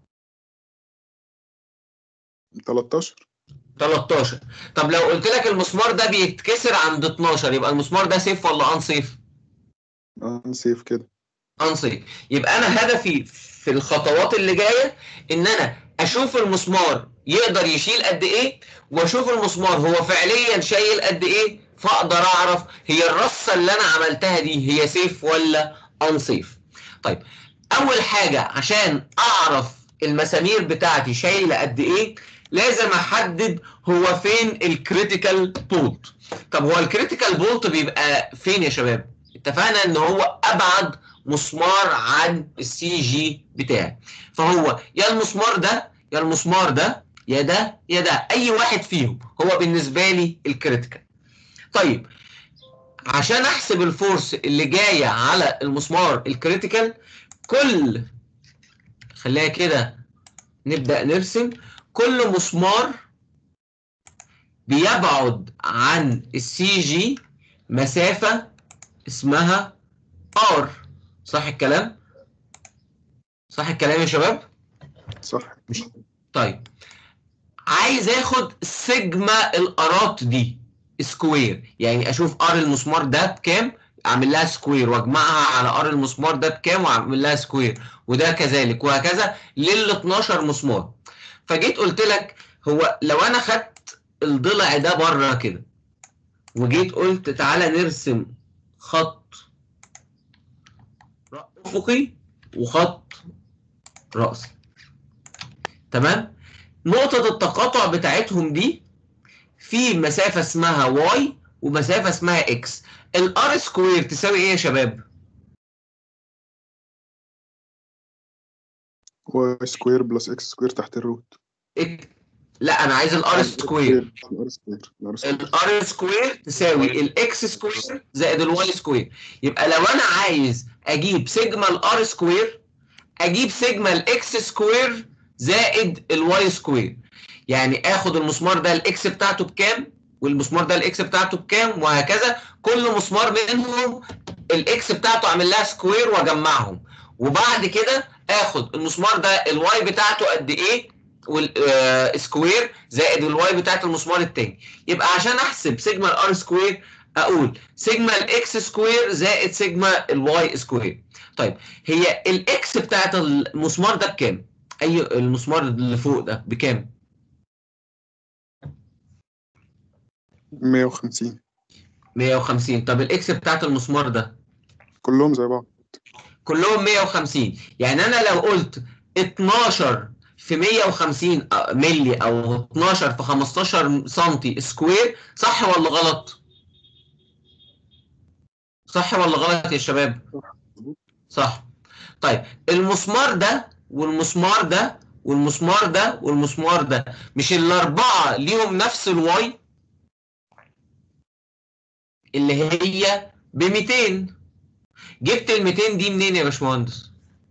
H: 13
A: 13 طب لو قلت لك المسمار ده بيتكسر عند 12 يبقى المسمار ده سيف ولا ان سيف
H: انسيف كده
A: انسيف يبقى انا هدفي في الخطوات اللي جايه ان انا اشوف المسمار يقدر يشيل قد ايه واشوف المسمار هو فعليا شايل قد ايه فاقدر اعرف هي الرصه اللي انا عملتها دي هي سيف ولا انسيف طيب اول حاجه عشان اعرف المسامير بتاعتي شايله قد ايه لازم احدد هو فين الكريتيكال بولت طب هو الكريتيكال بولت بيبقى فين يا شباب اتفقنا ان هو ابعد مسمار عن السي جي بتاعي فهو يا المسمار ده يا المسمار ده يا ده يا ده اي واحد فيهم هو بالنسبه لي الكريتيكال طيب عشان احسب الفورس اللي جايه على المسمار الكريتيكال كل خليها كده نبدا نرسم كل مسمار بيبعد عن السي جي مسافه اسمها ار صح الكلام صح الكلام يا شباب
H: صح
A: طيب عايز اخد سيجما الارات دي سكوير يعني اشوف ار المسمار ده بكام اعمل لها سكوير واجمعها على ار المسمار ده بكام واعمل لها سكوير وده كذلك وهكذا لل 12 مسمار فجيت قلت لك هو لو انا خدت الضلع ده بره كده وجيت قلت تعالى نرسم خط افقي وخط راسي تمام نقطة التقاطع بتاعتهم دي في مسافة اسمها واي ومسافة اسمها اكس الار سكوير تساوي ايه يا شباب؟
H: واي سكوير بلس اكس سكوير تحت الروت
A: إك... لا انا عايز الار سكوير
H: الار سكوير الار سكوير
A: الار سكوير تساوي الاكس سكوير زائد الواي سكوير يبقى لو انا عايز اجيب سيجما الار سكوير اجيب سيجما الاكس سكوير زائد الواي سكوير يعني اخد المسمار ده الاكس بتاعته بكام والمسمار ده الاكس بتاعته بكام وهكذا كل مسمار منهم الاكس بتاعته اعمل لها سكوير واجمعهم وبعد كده اخد المسمار ده الواي بتاعته قد ايه والسكوير زائد الواي بتاعت المسمار التاني يبقى عشان احسب سيجما الار سكوير اقول سيجما الاكس سكوير زائد سيجما الواي سكوير طيب هي الاكس بتاعت المسمار ده بكام اي المسمار اللي فوق ده بكام
H: 150
A: 150 طب الاكس بتاعت المسمار ده
H: كلهم زي بعض
A: كلهم 150 يعني انا لو قلت 12 في 150 ملي او 12 في 15 سنتي سكوير صح ولا غلط؟ صح ولا غلط يا شباب؟ صح طيب المسمار ده والمسمار ده والمسمار ده والمسمار ده مش الاربعه ليهم نفس الواي اللي هي ب 200 جبت ال 200 دي منين يا باشمهندس؟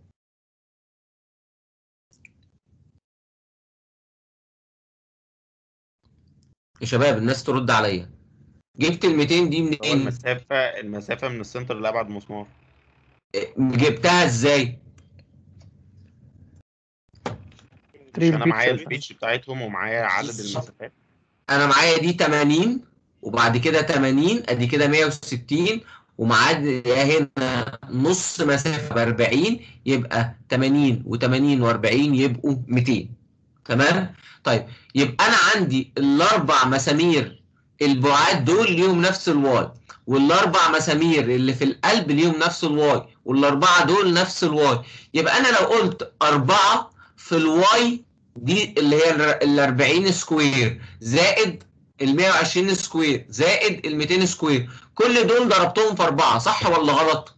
A: يا شباب الناس ترد عليا جبت ال 200 دي
G: هو
A: منين؟
G: المسافة المسافة من السنتر لأبعد مسمار
A: جبتها ازاي؟
G: مش أنا معايا البيتش بتاعتهم ومعايا عدد المسافات
A: انا معايا دي 80 وبعد كده 80 ادي كده 160 ومعايا هنا نص مسافه ب 40 يبقى 80 و80 و40 يبقوا 200 تمام طيب يبقى انا عندي الاربع مسامير البعاد دول ليهم نفس الواي والاربع مسامير اللي في القلب ليهم نفس الواي والاربعه دول نفس الواي يبقى انا لو قلت أربعة في الواي دي اللي هي ال 40 سكوير زائد ال 120 سكوير زائد ال 200 سكوير كل دول ضربتهم في أربعة صح ولا غلط؟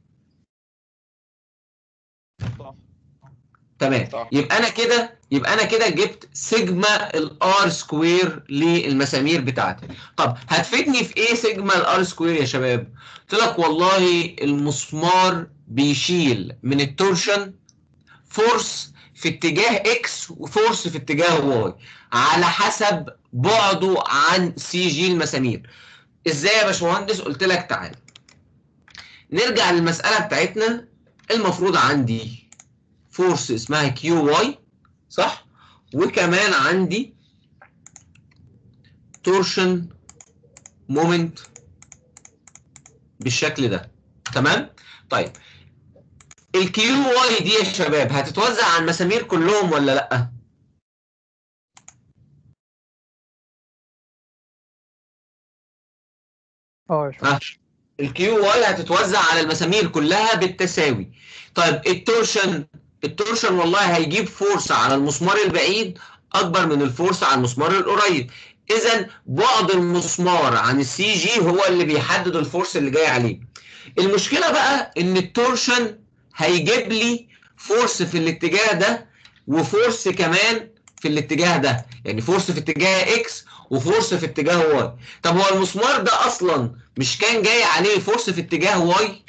A: تمام
G: صح.
A: يبقى انا كده يبقى انا كده جبت سيجما الار سكوير للمسامير بتاعتي طب هتفيدني في ايه سيجما الار سكوير يا شباب قلت لك والله المسمار بيشيل من التورشن فورس في اتجاه اكس وفورس في اتجاه واي على حسب بعده عن سي جي المسامير ازاي يا باشمهندس قلت لك تعالى نرجع للمساله بتاعتنا المفروض عندي فورس اسمها كيو واي صح وكمان عندي تورشن مومنت بالشكل ده تمام طيب الكيو واي دي يا شباب هتتوزع على المسامير كلهم ولا لا
C: اه يا شباب
A: ها الكيو واي هتتوزع على المسامير كلها بالتساوي طيب التورشن التورشن والله هيجيب فورس على المسمار البعيد اكبر من الفورس على المسمار القريب اذا بعد المسمار عن السي جي هو اللي بيحدد الفورس اللي جاي عليه المشكله بقى ان التورشن هيجيب لي فورس في الاتجاه ده وفورس كمان في الاتجاه ده يعني فورس في اتجاه اكس وفورس في اتجاه واي طب هو المسمار ده اصلا مش كان جاي عليه فورس في اتجاه واي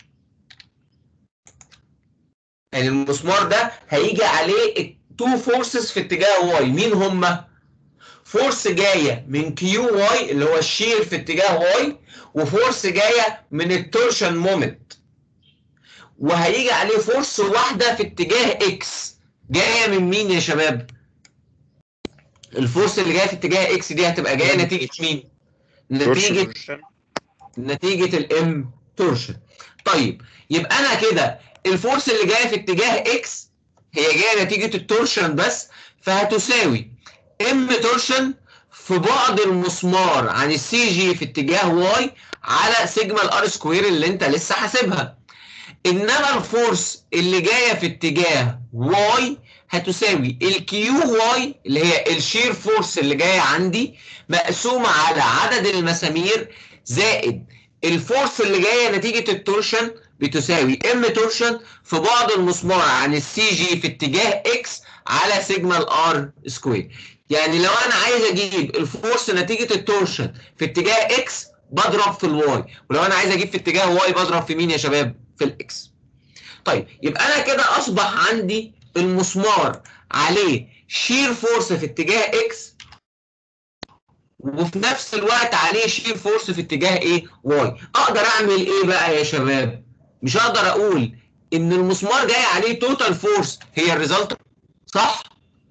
A: يعني المسمار ده هيجي عليه تو فورسز في اتجاه واي مين هما فورس جايه من كيو واي اللي هو الشير في اتجاه واي وفورس جايه من التورشن مومنت وهيجي عليه فورس واحده في اتجاه اكس جايه من مين يا شباب الفورس اللي جايه في اتجاه اكس دي هتبقى جايه نتيجه مين نتيجه
G: تورشن.
A: نتيجه الام تورشن طيب يبقى انا كده الفورس اللي جايه في اتجاه اكس هي جايه نتيجه التورشن بس فهتساوي ام تورشن في بعد المسمار عن السي جي في اتجاه واي على سيجما الار سكوير اللي انت لسه حاسبها انما الفورس اللي جايه في اتجاه واي هتساوي الكيو واي اللي هي الشير فورس اللي جايه عندي مقسومه على عدد المسامير زائد الفورس اللي جايه نتيجه التورشن بتساوي ام تورشن في بعد المسمار عن السي جي في اتجاه اكس على سيجما الار سكوير يعني لو انا عايز اجيب الفورس نتيجه التورشن في اتجاه اكس بضرب في الواي ولو انا عايز اجيب في اتجاه واي بضرب في مين يا شباب في الاكس طيب يبقى انا كده اصبح عندي المسمار عليه شير فورس في اتجاه اكس وفي نفس الوقت عليه شير فورس في اتجاه ايه واي اقدر اعمل ايه بقى يا شباب مش هقدر اقول ان المسمار جاي عليه توتال فورس هي الريزلت صح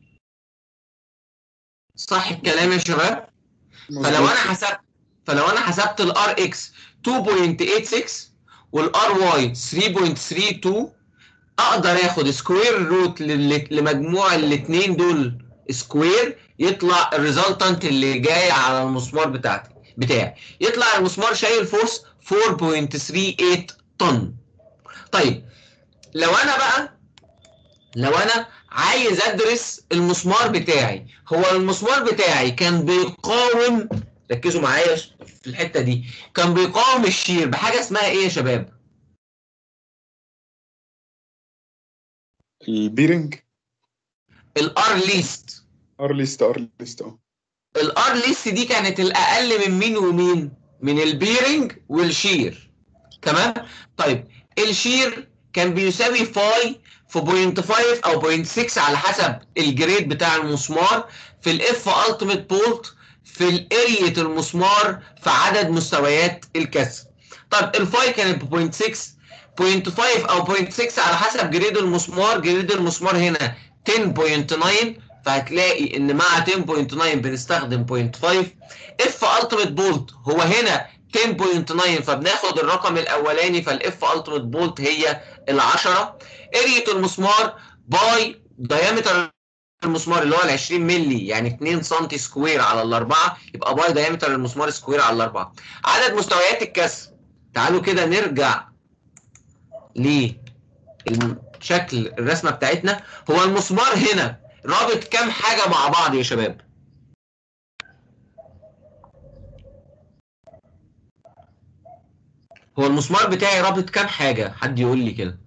A: صح الكلام يا شباب فلو انا حسبت فلو انا حسبت الار اكس 2.86 والار واي 3.32 اقدر اخد سكوير روت لمجموع الاثنين دول سكوير يطلع الريزلتنت اللي جاي على المسمار بتاعتي بتاعي يطلع المسمار شايل فورس 4.38 طن طيب لو انا بقى لو انا عايز ادرس المسمار بتاعي هو المسمار بتاعي كان بيقاوم ركزوا معايا في الحته دي كان بيقاوم الشير بحاجه اسمها ايه يا شباب
H: البيرنج
A: الار ليست
H: ار ليست ار ليست اه
A: الار ليست دي كانت الاقل من مين ومين من البيرنج والشير تمام طيب الشير كان بيساوي فاي في 0.5 او 0.6 على حسب الجريد بتاع المسمار في الاف التيميت بولت في الارية المسمار في عدد مستويات الكسر طب الفاي كانت ب 0.6 0.5 او 0.6 على حسب جريد المسمار جريد المسمار هنا 10.9 فهتلاقي ان مع 10.9 بنستخدم 0.5 اف التيميت بولت هو هنا 10.9 فبناخد الرقم الاولاني فالاف التيميت بولت هي ال10 ارية المسمار باي دايمتر المسمار اللي هو ال 20 مللي يعني 2 سم سكوير على الاربعه يبقى باي دايمتر المسمار سكوير على الاربعه عدد مستويات الكسر تعالوا كده نرجع لشكل الرسمه بتاعتنا هو المسمار هنا رابط كام حاجه مع بعض يا شباب هو المسمار بتاعي رابط كام حاجه حد يقول لي كده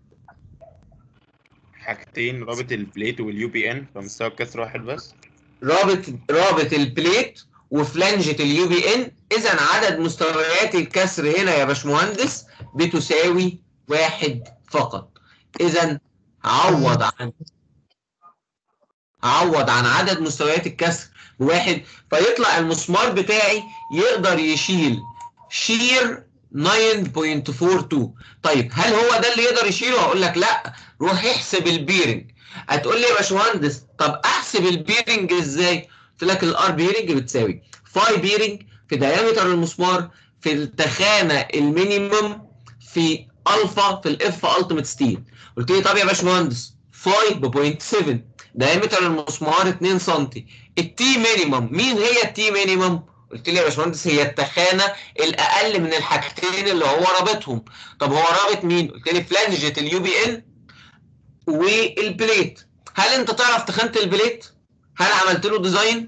G: حاجتين رابط البليت واليو بي ان فمستوى الكسر واحد بس
A: رابط رابط البليت وفلانجة اليو بي ان اذا عدد مستويات الكسر هنا يا باشمهندس بتساوي واحد فقط اذا هعوض عن هعوض عن عدد مستويات الكسر بواحد فيطلع المسمار بتاعي يقدر يشيل شير 9.42 طيب هل هو ده اللي يقدر يشيله هقول لك لا روح احسب البيرنج هتقول لي يا باشمهندس طب احسب البيرنج ازاي قلت لك الار بيرنج بتساوي فاي بيرنج في دايمتر المسمار في التخانه المينيمم في الفا في الاف التيميت ستيل قلت لي طب يا باشمهندس فاي ب 0.7 دايمتر المسمار 2 سم التي مينيمم مين هي التي مينيمم قلت لي يا باشمهندس هي التخانه الاقل من الحاجتين اللي هو رابطهم طب هو رابط مين قلت لي فلانجه اليو بي ان والبليت هل انت تعرف تخانه البليت هل عملت له ديزاين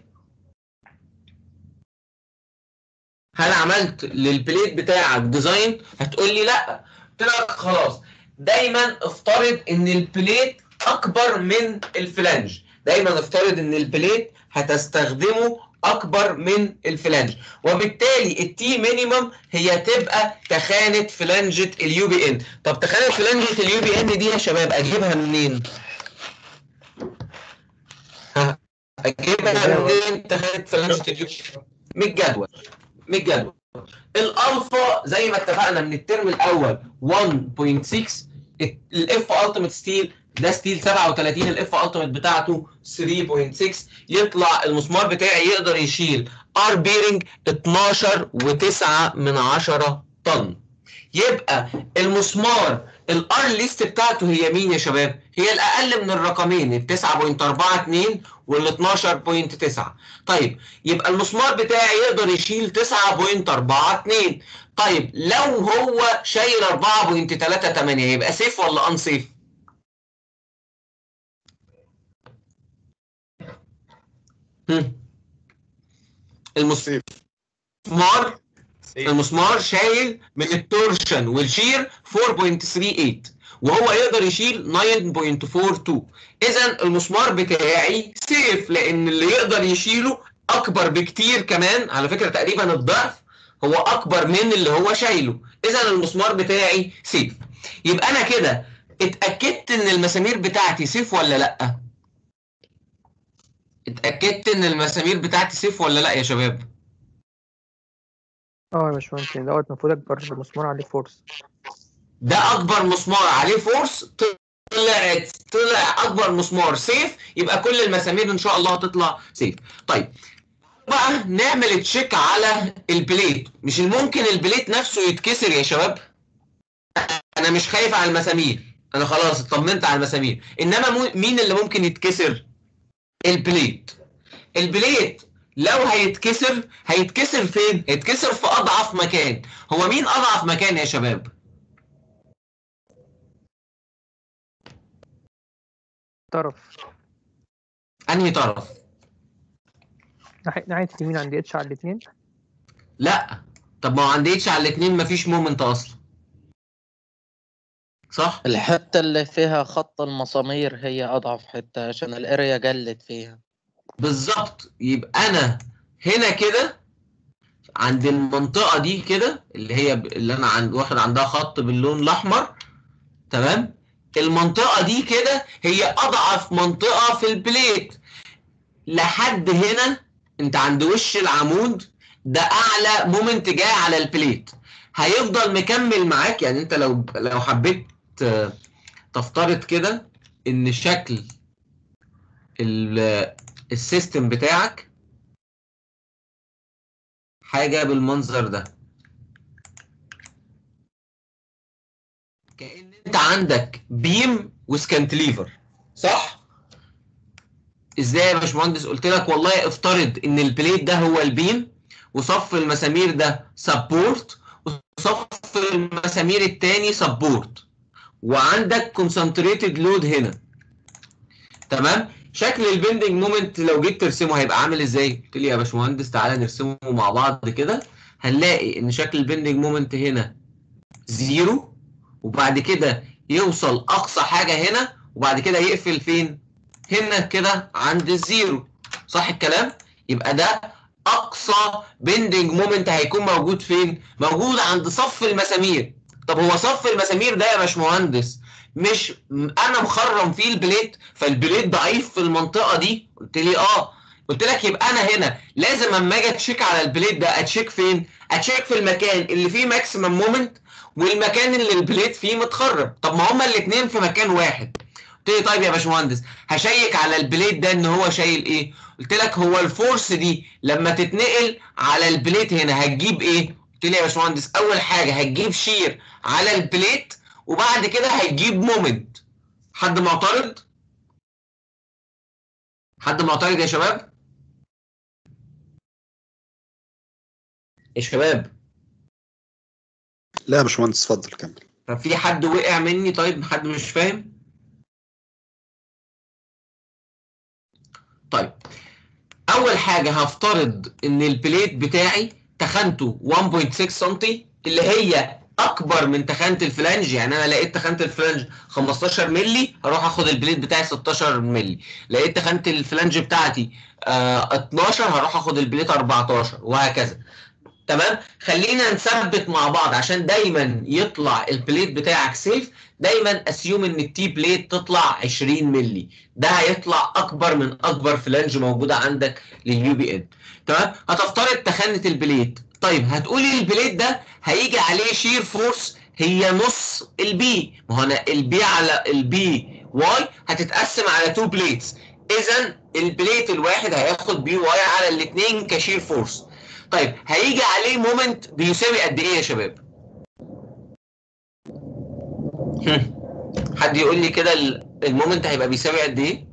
A: هل عملت للبليت بتاعك ديزاين هتقول لي لا قلت لك خلاص دايما افترض ان البليت اكبر من الفلانج دايما افترض ان البليت هتستخدمه اكبر من الفلانج وبالتالي التي مينيمم هي تبقى تخانه فلانجه اليو بي ان طب تخانه فلانجه اليو بي ان دي يا شباب اجيبها منين ها اجيبها منين تخانه فلانجه اليو بي ان من الجدول من الجدول الالفا زي ما اتفقنا من الترم الاول 1.6 الاف التيميت ستيل ده ستيل 37 الاف التيميت بتاعته 3.6 يطلع المسمار بتاعي يقدر يشيل ار بيرنج 12 و9 من 10 طن يبقى المسمار الار ليست بتاعته هي مين يا شباب؟ هي الاقل من الرقمين ال 9.42 وال 12.9 طيب يبقى المسمار بتاعي يقدر يشيل 9.42 طيب لو هو شايل 4.38 يبقى سيف ولا ان سيف؟ المسمار المسمار شايل من التورشن والشير 4.38 وهو يقدر يشيل 9.42 اذا المسمار بتاعي سيف لان اللي يقدر يشيله اكبر بكتير كمان على فكره تقريبا الضعف هو اكبر من اللي هو شايله اذا المسمار بتاعي سيف يبقى انا كده اتاكدت ان المسامير بتاعتي سيف ولا لا اتاكدت ان المسامير بتاعتي سيف ولا لا يا شباب
C: اه يا باشمهندس يعني دوت المفروض اكبر مسمار عليه فورس
A: ده اكبر مسمار عليه فورس طلعت طلع اكبر مسمار سيف يبقى كل المسامير ان شاء الله هتطلع سيف طيب بقى نعمل تشيك على البليت مش الممكن البليت نفسه يتكسر يا شباب انا مش خايف على المسامير انا خلاص اطمنت على المسامير انما مو مين اللي ممكن يتكسر البليت البليت لو هيتكسر هيتكسر فين هيتكسر في اضعف مكان هو مين اضعف مكان يا شباب
C: طرف
A: انهي طرف
C: ناحية ناحية اليمين عندي اتش على الاثنين
A: لا طب ما هو عند اتش على الاثنين مفيش مومنت اصلا صح
I: الحتة اللي فيها خط المسامير هي أضعف حتة عشان الاريا جلت فيها
A: بالظبط يبقى انا هنا كده عند المنطقه دي كده اللي هي ب- اللي انا عند واخد عندها خط باللون الاحمر تمام المنطقه دي كده هي اضعف منطقه في البليت لحد هنا انت عند وش العمود ده اعلى مومنت جاي على البليت هيفضل مكمل معاك يعني انت لو لو حبيت آه، تفترض كده ان شكل ال- السيستم بتاعك حاجه بالمنظر ده كأن انت عندك بيم وسكانتليفر صح ازاي يا باشمهندس قلت لك والله افترض ان البليت ده هو البيم وصف المسامير ده سبورت وصف المسامير التاني سبورت وعندك كونسنتريتد لود هنا تمام شكل البندنج مومنت لو جيت ترسمه هيبقى عامل ازاي قلت لي يا باشمهندس تعالى نرسمه مع بعض كده هنلاقي ان شكل البندنج مومنت هنا زيرو وبعد كده يوصل اقصى حاجه هنا وبعد كده يقفل فين هنا كده عند الزيرو صح الكلام يبقى ده اقصى بندنج مومنت هيكون موجود فين موجود عند صف المسامير طب هو صف المسامير ده يا باشمهندس مش م- انا مخرم فيه البليت فالبليت ضعيف في المنطقه دي قلت لي اه قلت لك يبقى انا هنا لازم اما اجي اتشيك على البليت ده اتشيك فين اتشيك في المكان اللي فيه ماكسيمم مومنت والمكان اللي البليت فيه متخرب طب ما هما الاثنين في مكان واحد قلت لي طيب يا باشمهندس هشيك على البليت ده ان هو شايل ايه قلت لك هو الفورس دي لما تتنقل على البليت هنا هتجيب ايه قلت لي يا باشمهندس اول حاجه هتجيب شير على البليت وبعد كده هتجيب مومنت حد معترض حد معترض يا شباب يا شباب
H: لا يا باشمهندس اتفضل كمل
A: طب في حد وقع مني طيب حد مش فاهم طيب اول حاجه هفترض ان البليت بتاعي تخانته 1.6 سم اللي هي اكبر من تخانه الفلانج يعني انا لقيت تخانه الفلانج 15 مللي هروح اخد البليت بتاعي 16 مللي لقيت تخانه الفلانج بتاعتي آه 12 هروح اخد البليت 14 وهكذا تمام خلينا نثبت مع بعض عشان دايما يطلع البليت بتاعك سيف دايما اسيوم ان التي بليت تطلع 20 مللي ده هيطلع اكبر من اكبر فلانج موجوده عندك لليو بي ان تمام هتفترض تخانه البليت طيب هتقولي البليت ده هيجي عليه شير فورس هي نص البي ما هو انا البي على البي واي هتتقسم على تو بليتس اذا البليت الواحد هياخد بي واي على الاثنين كشير فورس طيب هيجي عليه مومنت بيساوي قد ايه يا شباب هم. حد يقول لي كده ال- المومنت هيبقى بيساوي قد ايه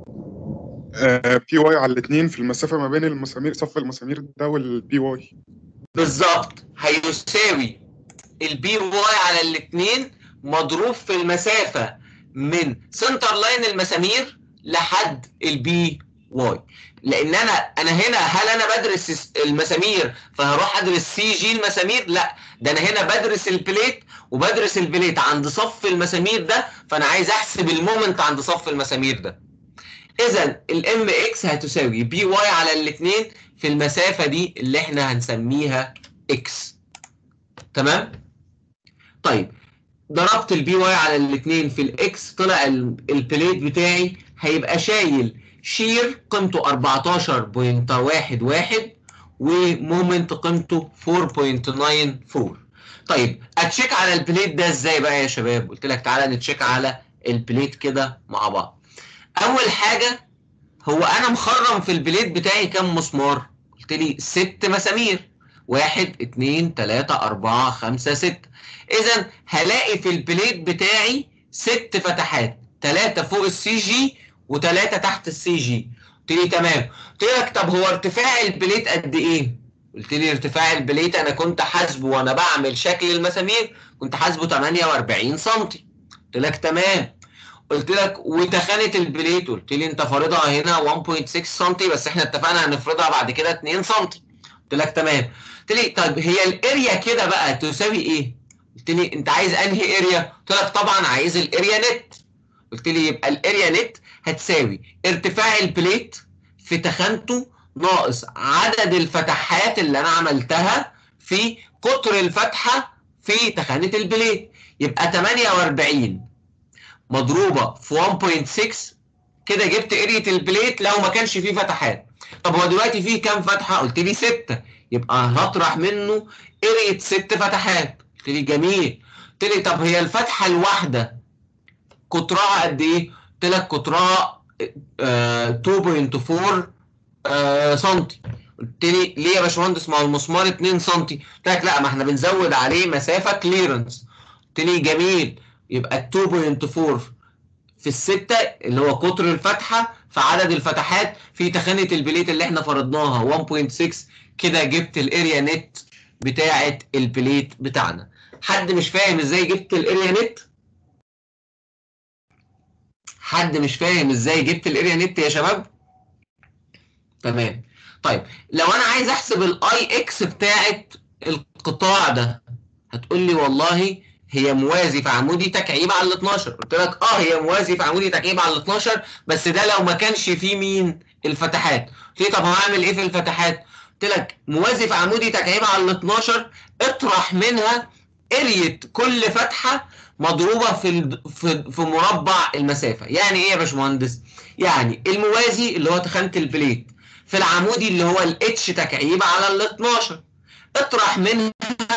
H: بي واي على الاثنين في المسافه ما بين المسامير صف المسامير ده والبي واي
A: بالظبط هيساوي البي واي على الاثنين مضروب في المسافة من سنتر لاين المسامير لحد البي واي لان انا انا هنا هل انا بدرس الس- المسامير فهروح ادرس سي جي المسامير لا ده انا هنا بدرس البليت وبدرس البليت عند صف المسامير ده فانا عايز احسب المومنت عند صف المسامير ده اذا الام اكس هتساوي بي واي على الاثنين في المسافه دي اللي احنا هنسميها اكس تمام طيب ضربت البي واي على الاثنين في الاكس طلع ال- البليت بتاعي هيبقى شايل شير قيمته 14.11 ومومنت قيمته 4.94 طيب اتشيك على البليت ده ازاي بقى يا شباب قلت لك تعالى نتشيك على البليت كده مع بعض اول حاجه هو انا مخرم في البليت بتاعي كام مسمار قلت لي ست مسامير واحد اتنين تلاتة أربعة خمسة ستة إذا هلاقي في البليت بتاعي ست فتحات تلاتة فوق السي جي وتلاتة تحت السي جي قلت لي تمام قلت لك طب هو ارتفاع البليت قد إيه؟ قلت لي ارتفاع البليت أنا كنت حاسبه وأنا بعمل شكل المسامير كنت حاسبه 48 سم قلت لك تمام قلت لك وتخانة البليت قلت لي انت فارضها هنا 1.6 سم بس احنا اتفقنا هنفرضها بعد كده 2 سم قلت لك تمام قلت لي طيب هي الاريا كده بقى تساوي ايه؟ قلت لي انت عايز انهي اريا؟ قلت لك طبعا عايز الاريا نت قلت لي يبقى الاريا نت هتساوي ارتفاع البليت في تخانته ناقص عدد الفتحات اللي انا عملتها في قطر الفتحه في تخانه البليت يبقى 48 مضروبه في 1.6 كده جبت اريا البليت لو ما كانش فيه فتحات طب هو دلوقتي فيه كام فتحه قلت لي 6 يبقى هطرح منه اريا 6 فتحات قلت لي جميل قلت لي طب هي الفتحه الواحده قطرها قد ايه قلت لك قطرها آه 2.4 آه سنتي قلت لي ليه يا باشمهندس ما هو المسمار 2 سنتي قلت لك لا ما احنا بنزود عليه مسافه كليرنس قلت لي جميل يبقى 2.4 في الستة اللي هو قطر الفتحة في عدد الفتحات في تخانة البليت اللي احنا فرضناها 1.6 كده جبت الاريا نت بتاعة البليت بتاعنا حد مش فاهم ازاي جبت الاريا نت حد مش فاهم ازاي جبت الاريا نت يا شباب تمام طيب لو انا عايز احسب الاي اكس بتاعة القطاع ده هتقول لي والله هي موازي في عمودي تكعيب على ال 12 قلت لك اه هي موازي في عمودي تكعيب على ال 12 بس ده لو ما كانش فيه مين الفتحات قلت لي طب هعمل ايه في الفتحات قلت لك موازي في عمودي تكعيب على ال 12 اطرح منها ارية كل فتحة مضروبة في ال... في في مربع المسافة يعني ايه يا باشمهندس يعني الموازي اللي هو تخانة البليت في العمودي اللي هو الاتش تكعيب على ال 12 اطرح منها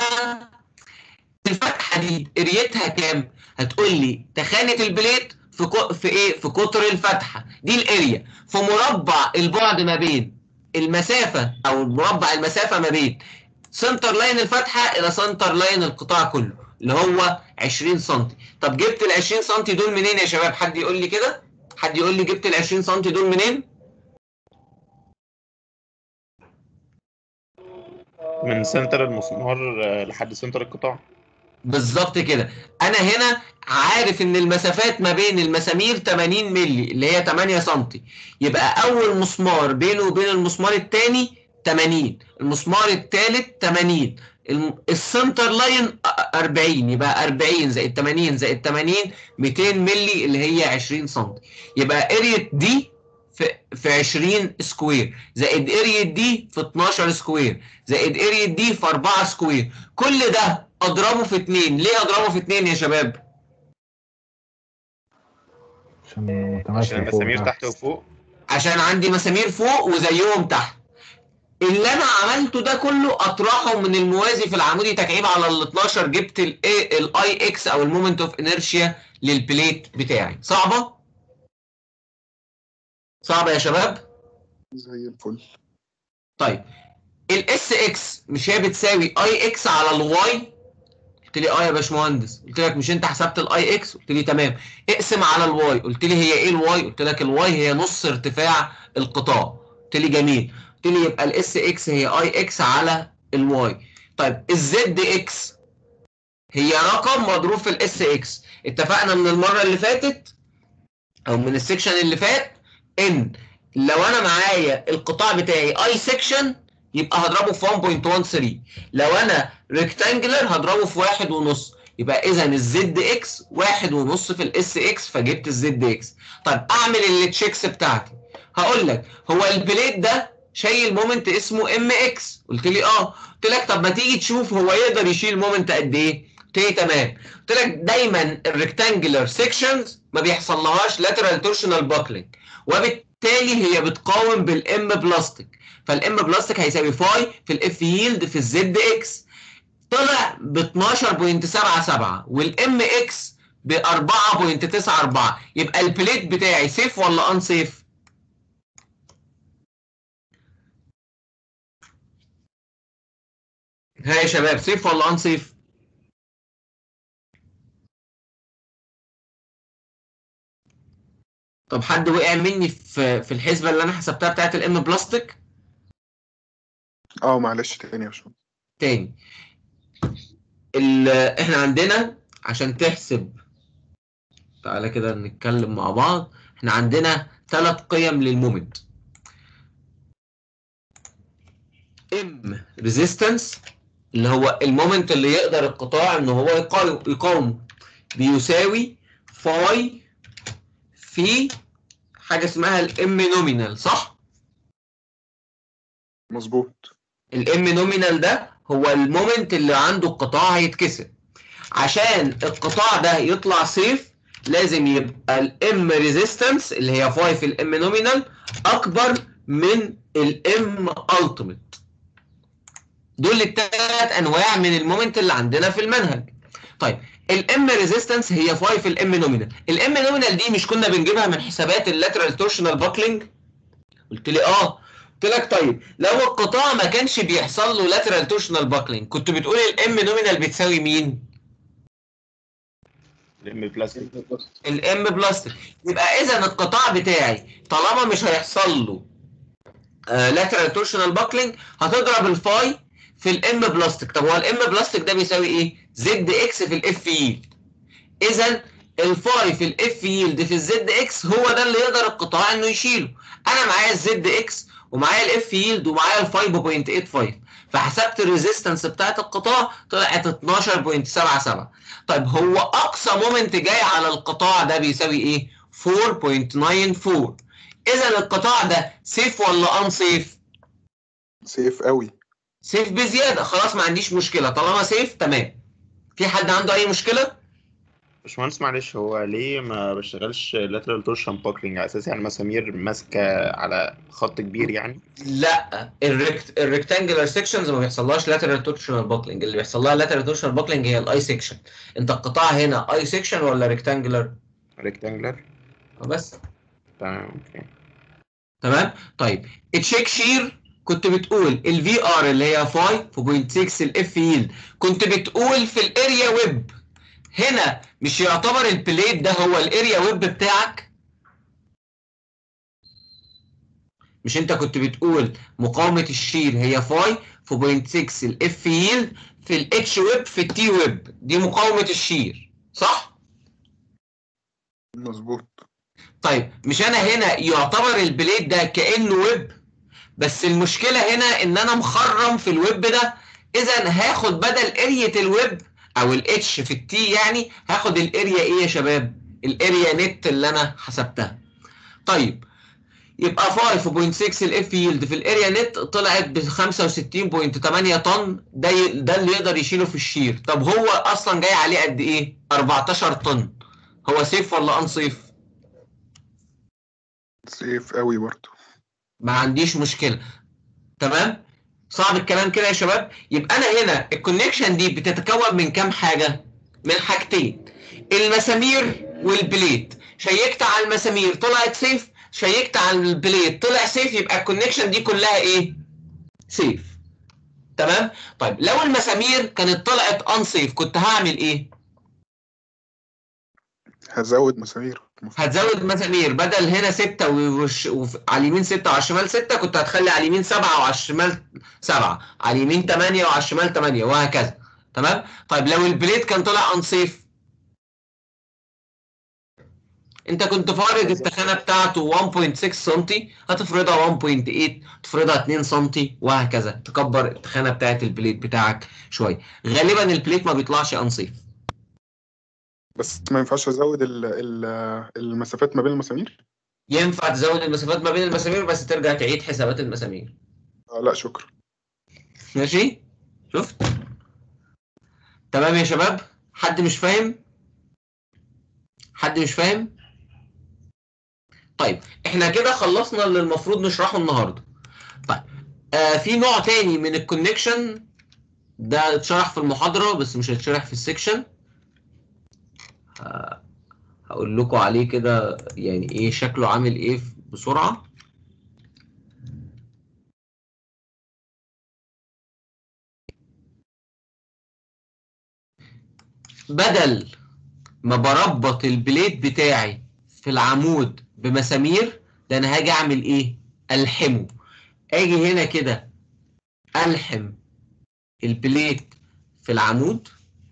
A: الفتحه دي اريتها كام؟ هتقول لي تخانه البليت في كو في ايه؟ في قطر الفتحه دي الاريا في مربع البعد ما بين المسافه او مربع المسافه ما بين سنتر لاين الفتحه الى سنتر لاين القطاع كله اللي هو 20 سم طب جبت ال 20 سم دول منين يا شباب؟ حد يقول لي كده؟ حد يقول لي جبت ال 20 سم دول منين؟
G: من سنتر المسمار آه، لحد سنتر القطاع
A: بالظبط كده انا هنا عارف ان المسافات ما بين المسامير 80 مللي اللي هي 8 سم يبقى اول مسمار بينه وبين المسمار الثاني 80 المسمار الثالث 80 الم- السنتر لاين 40 يبقى 40 زائد 80 زائد 80 200 مللي اللي هي 20 سم يبقى اريا دي في في 20 سكوير زائد اريا دي في 12 سكوير زائد اريا دي في 4 سكوير كل ده اضربه في 2 ليه اضربه في 2 يا شباب
F: عشان متماشي
G: عشان
F: فوق
G: المسامير
F: وتحت.
G: تحت وفوق
A: عشان عندي مسامير فوق وزيهم تحت اللي انا عملته ده كله اطرحه من الموازي في العمودي تكعيب على ال 12 جبت الاي الاي اكس او المومنت اوف انيرشيا للبليت بتاعي صعبه صعبه يا شباب
B: زي الفل
A: طيب الاس اكس مش هي بتساوي اي اكس على الواي قلت لي اه يا باشمهندس قلت لك مش انت حسبت الاي اكس قلت لي تمام اقسم على الواي قلت لي هي ايه الواي قلت لك الواي هي نص ارتفاع القطاع قلت لي جميل قلت لي يبقى الاس اكس هي اي اكس على الواي طيب الزد اكس هي رقم مضروب في الاس اكس اتفقنا من المره اللي فاتت او من السكشن اللي فات ان لو انا معايا القطاع بتاعي اي سيكشن يبقى هضربه في 1.13 لو انا ريكتانجلر هضربه في واحد ونص يبقى اذا الزد اكس واحد ونص في الاس اكس فجبت الزد اكس طيب اعمل التشيكس بتاعتي هقول لك هو البليت ده شايل مومنت اسمه ام اكس قلت لي اه قلت لك طب ما تيجي تشوف هو يقدر يشيل مومنت قد ايه قلت لي تمام قلت لك دايما الريكتانجلر سيكشنز ما بيحصلهاش لاترال تورشنال باكلينج وبالتالي هي بتقاوم بالام بلاستيك فالام بلاستيك هيساوي فاي في الاف ييلد في الزد اكس طلع ب 12.77 والام اكس ب 4.94 يبقى البليت بتاعي سيف ولا ان سيف؟ ها يا شباب سيف ولا ان سيف؟ طب حد وقع مني في في الحسبه اللي انا حسبتها بتاعت الام بلاستيك؟
H: اه معلش تاني يا باشمهندس
A: تاني ال- احنا عندنا عشان تحسب تعالى كده نتكلم مع بعض احنا عندنا ثلاث قيم للمومنت ام ريزيستنس اللي هو المومنت اللي يقدر القطاع ان هو يقاوم يقاومه بيساوي فاي في حاجه اسمها الام نومينال صح؟
H: مظبوط
A: الام نومينال ده هو المومنت اللي عنده القطاع هيتكسر عشان القطاع ده يطلع سيف لازم يبقى الام ريزيستنس اللي هي 5 الام نومينال اكبر من الام التيميت دول الثلاث انواع من المومنت اللي عندنا في المنهج طيب الام ريزيستنس هي 5 الام نومينال الام نومينال دي مش كنا بنجيبها من حسابات اللاترال تورشنال باكلينج قلت لي اه قلت لك طيب لو القطاع ما كانش بيحصل له لاترال تورشنال باكلينج كنت بتقول الام نومينال بتساوي مين
G: الام بلاستيك
A: الام بلاستيك يبقى اذا القطاع بتاعي طالما مش هيحصل له لاترال تورشنال باكلينج هتضرب الفاي في الام بلاستيك طب هو الام بلاستيك ده بيساوي ايه زد اكس في الاف ييلد اذا الفاي في الاف ييلد في الزد اكس هو ده اللي يقدر القطاع انه يشيله انا معايا الزد اكس ومعايا الاف ييلد ومعايا الفاي ب 0.85 فحسبت الريزيستنس بتاعت القطاع طلعت 12.77 طيب هو اقصى مومنت جاي على القطاع ده بيساوي ايه 4.94 اذا القطاع ده سيف ولا ان سيف
H: سيف قوي
A: سيف بزياده خلاص ما عنديش مشكله طالما سيف تمام في حد عنده اي مشكله
G: باشمهندس معلش هو ليه ما بشتغلش لاترال تورشن باكلينج على اساس يعني مسامير ماسكه على خط كبير يعني
A: لا الريكت الريكتانجلر سيكشنز ما بيحصلهاش لاترال تورشنال باكلينج اللي بيحصل لها لاترال تورشنال باكلينج هي الاي سيكشن انت القطاع هنا اي سيكشن ولا ريكتانجلر
G: ريكتانجلر
A: بس
G: تمام اوكي
A: تمام طيب تشيك شير كنت بتقول الفي ار اللي هي 5.6 الاف ييلد كنت بتقول في الاريا ويب هنا مش يعتبر البليت ده هو الاريا ويب بتاعك مش انت كنت بتقول مقاومة الشير هي 5.6 الاف ييلد في الاتش ويب في التي ويب دي مقاومة الشير صح؟
H: مظبوط
A: طيب مش انا هنا يعتبر البليت ده كانه ويب بس المشكله هنا ان انا مخرم في الويب ده اذا هاخد بدل اريا الويب او الاتش في التي يعني هاخد الاريا ايه يا شباب الاريا نت اللي انا حسبتها طيب يبقى 5.6 الاف ييلد في الاريا نت طلعت ب 65.8 طن ده ي- ده اللي يقدر يشيله في الشير طب هو اصلا جاي عليه قد ايه 14 طن هو سيف ولا ان سيف
H: سيف قوي برضه
A: ما عنديش مشكله تمام صعب الكلام كده يا شباب يبقى انا هنا الكونكشن دي بتتكون من كام حاجه من حاجتين المسامير والبليت شيكت على المسامير طلعت سيف شيكت على البليت طلع سيف يبقى الكونكشن دي كلها ايه سيف تمام طيب لو المسامير كانت طلعت ان سيف كنت هعمل ايه
H: هزود مسامير
A: هتزود مسامير بدل هنا ستة وش... وف... على اليمين ستة وعلى الشمال ستة كنت هتخلي على اليمين سبعة وعلى الشمال سبعة على اليمين تمانية وعلى الشمال تمانية وهكذا تمام طيب لو البليت كان طلع انصيف انت كنت فارض التخانه بتاعته 1.6 سم هتفرضها 1.8 تفرضها 2 سم وهكذا تكبر التخانه بتاعت البليت بتاعك شويه غالبا البليت ما بيطلعش انصيف
H: بس ما ينفعش ازود ال- ال- المسافات ما بين المسامير
A: ينفع تزود المسافات ما بين المسامير بس ترجع تعيد حسابات المسامير
H: آه لا شكرا
A: ماشي شفت تمام يا شباب حد مش فاهم حد مش فاهم طيب احنا كده خلصنا اللي المفروض نشرحه النهارده طيب آه في نوع تاني من الكونكشن ده اتشرح في المحاضرة بس مش هيتشرح في السكشن آه هقول لكم عليه كده يعني ايه شكله عامل ايه بسرعة بدل ما بربط البليت بتاعي في العمود بمسامير ده انا هاجي اعمل ايه الحمه اجي هنا كده الحم البليت في العمود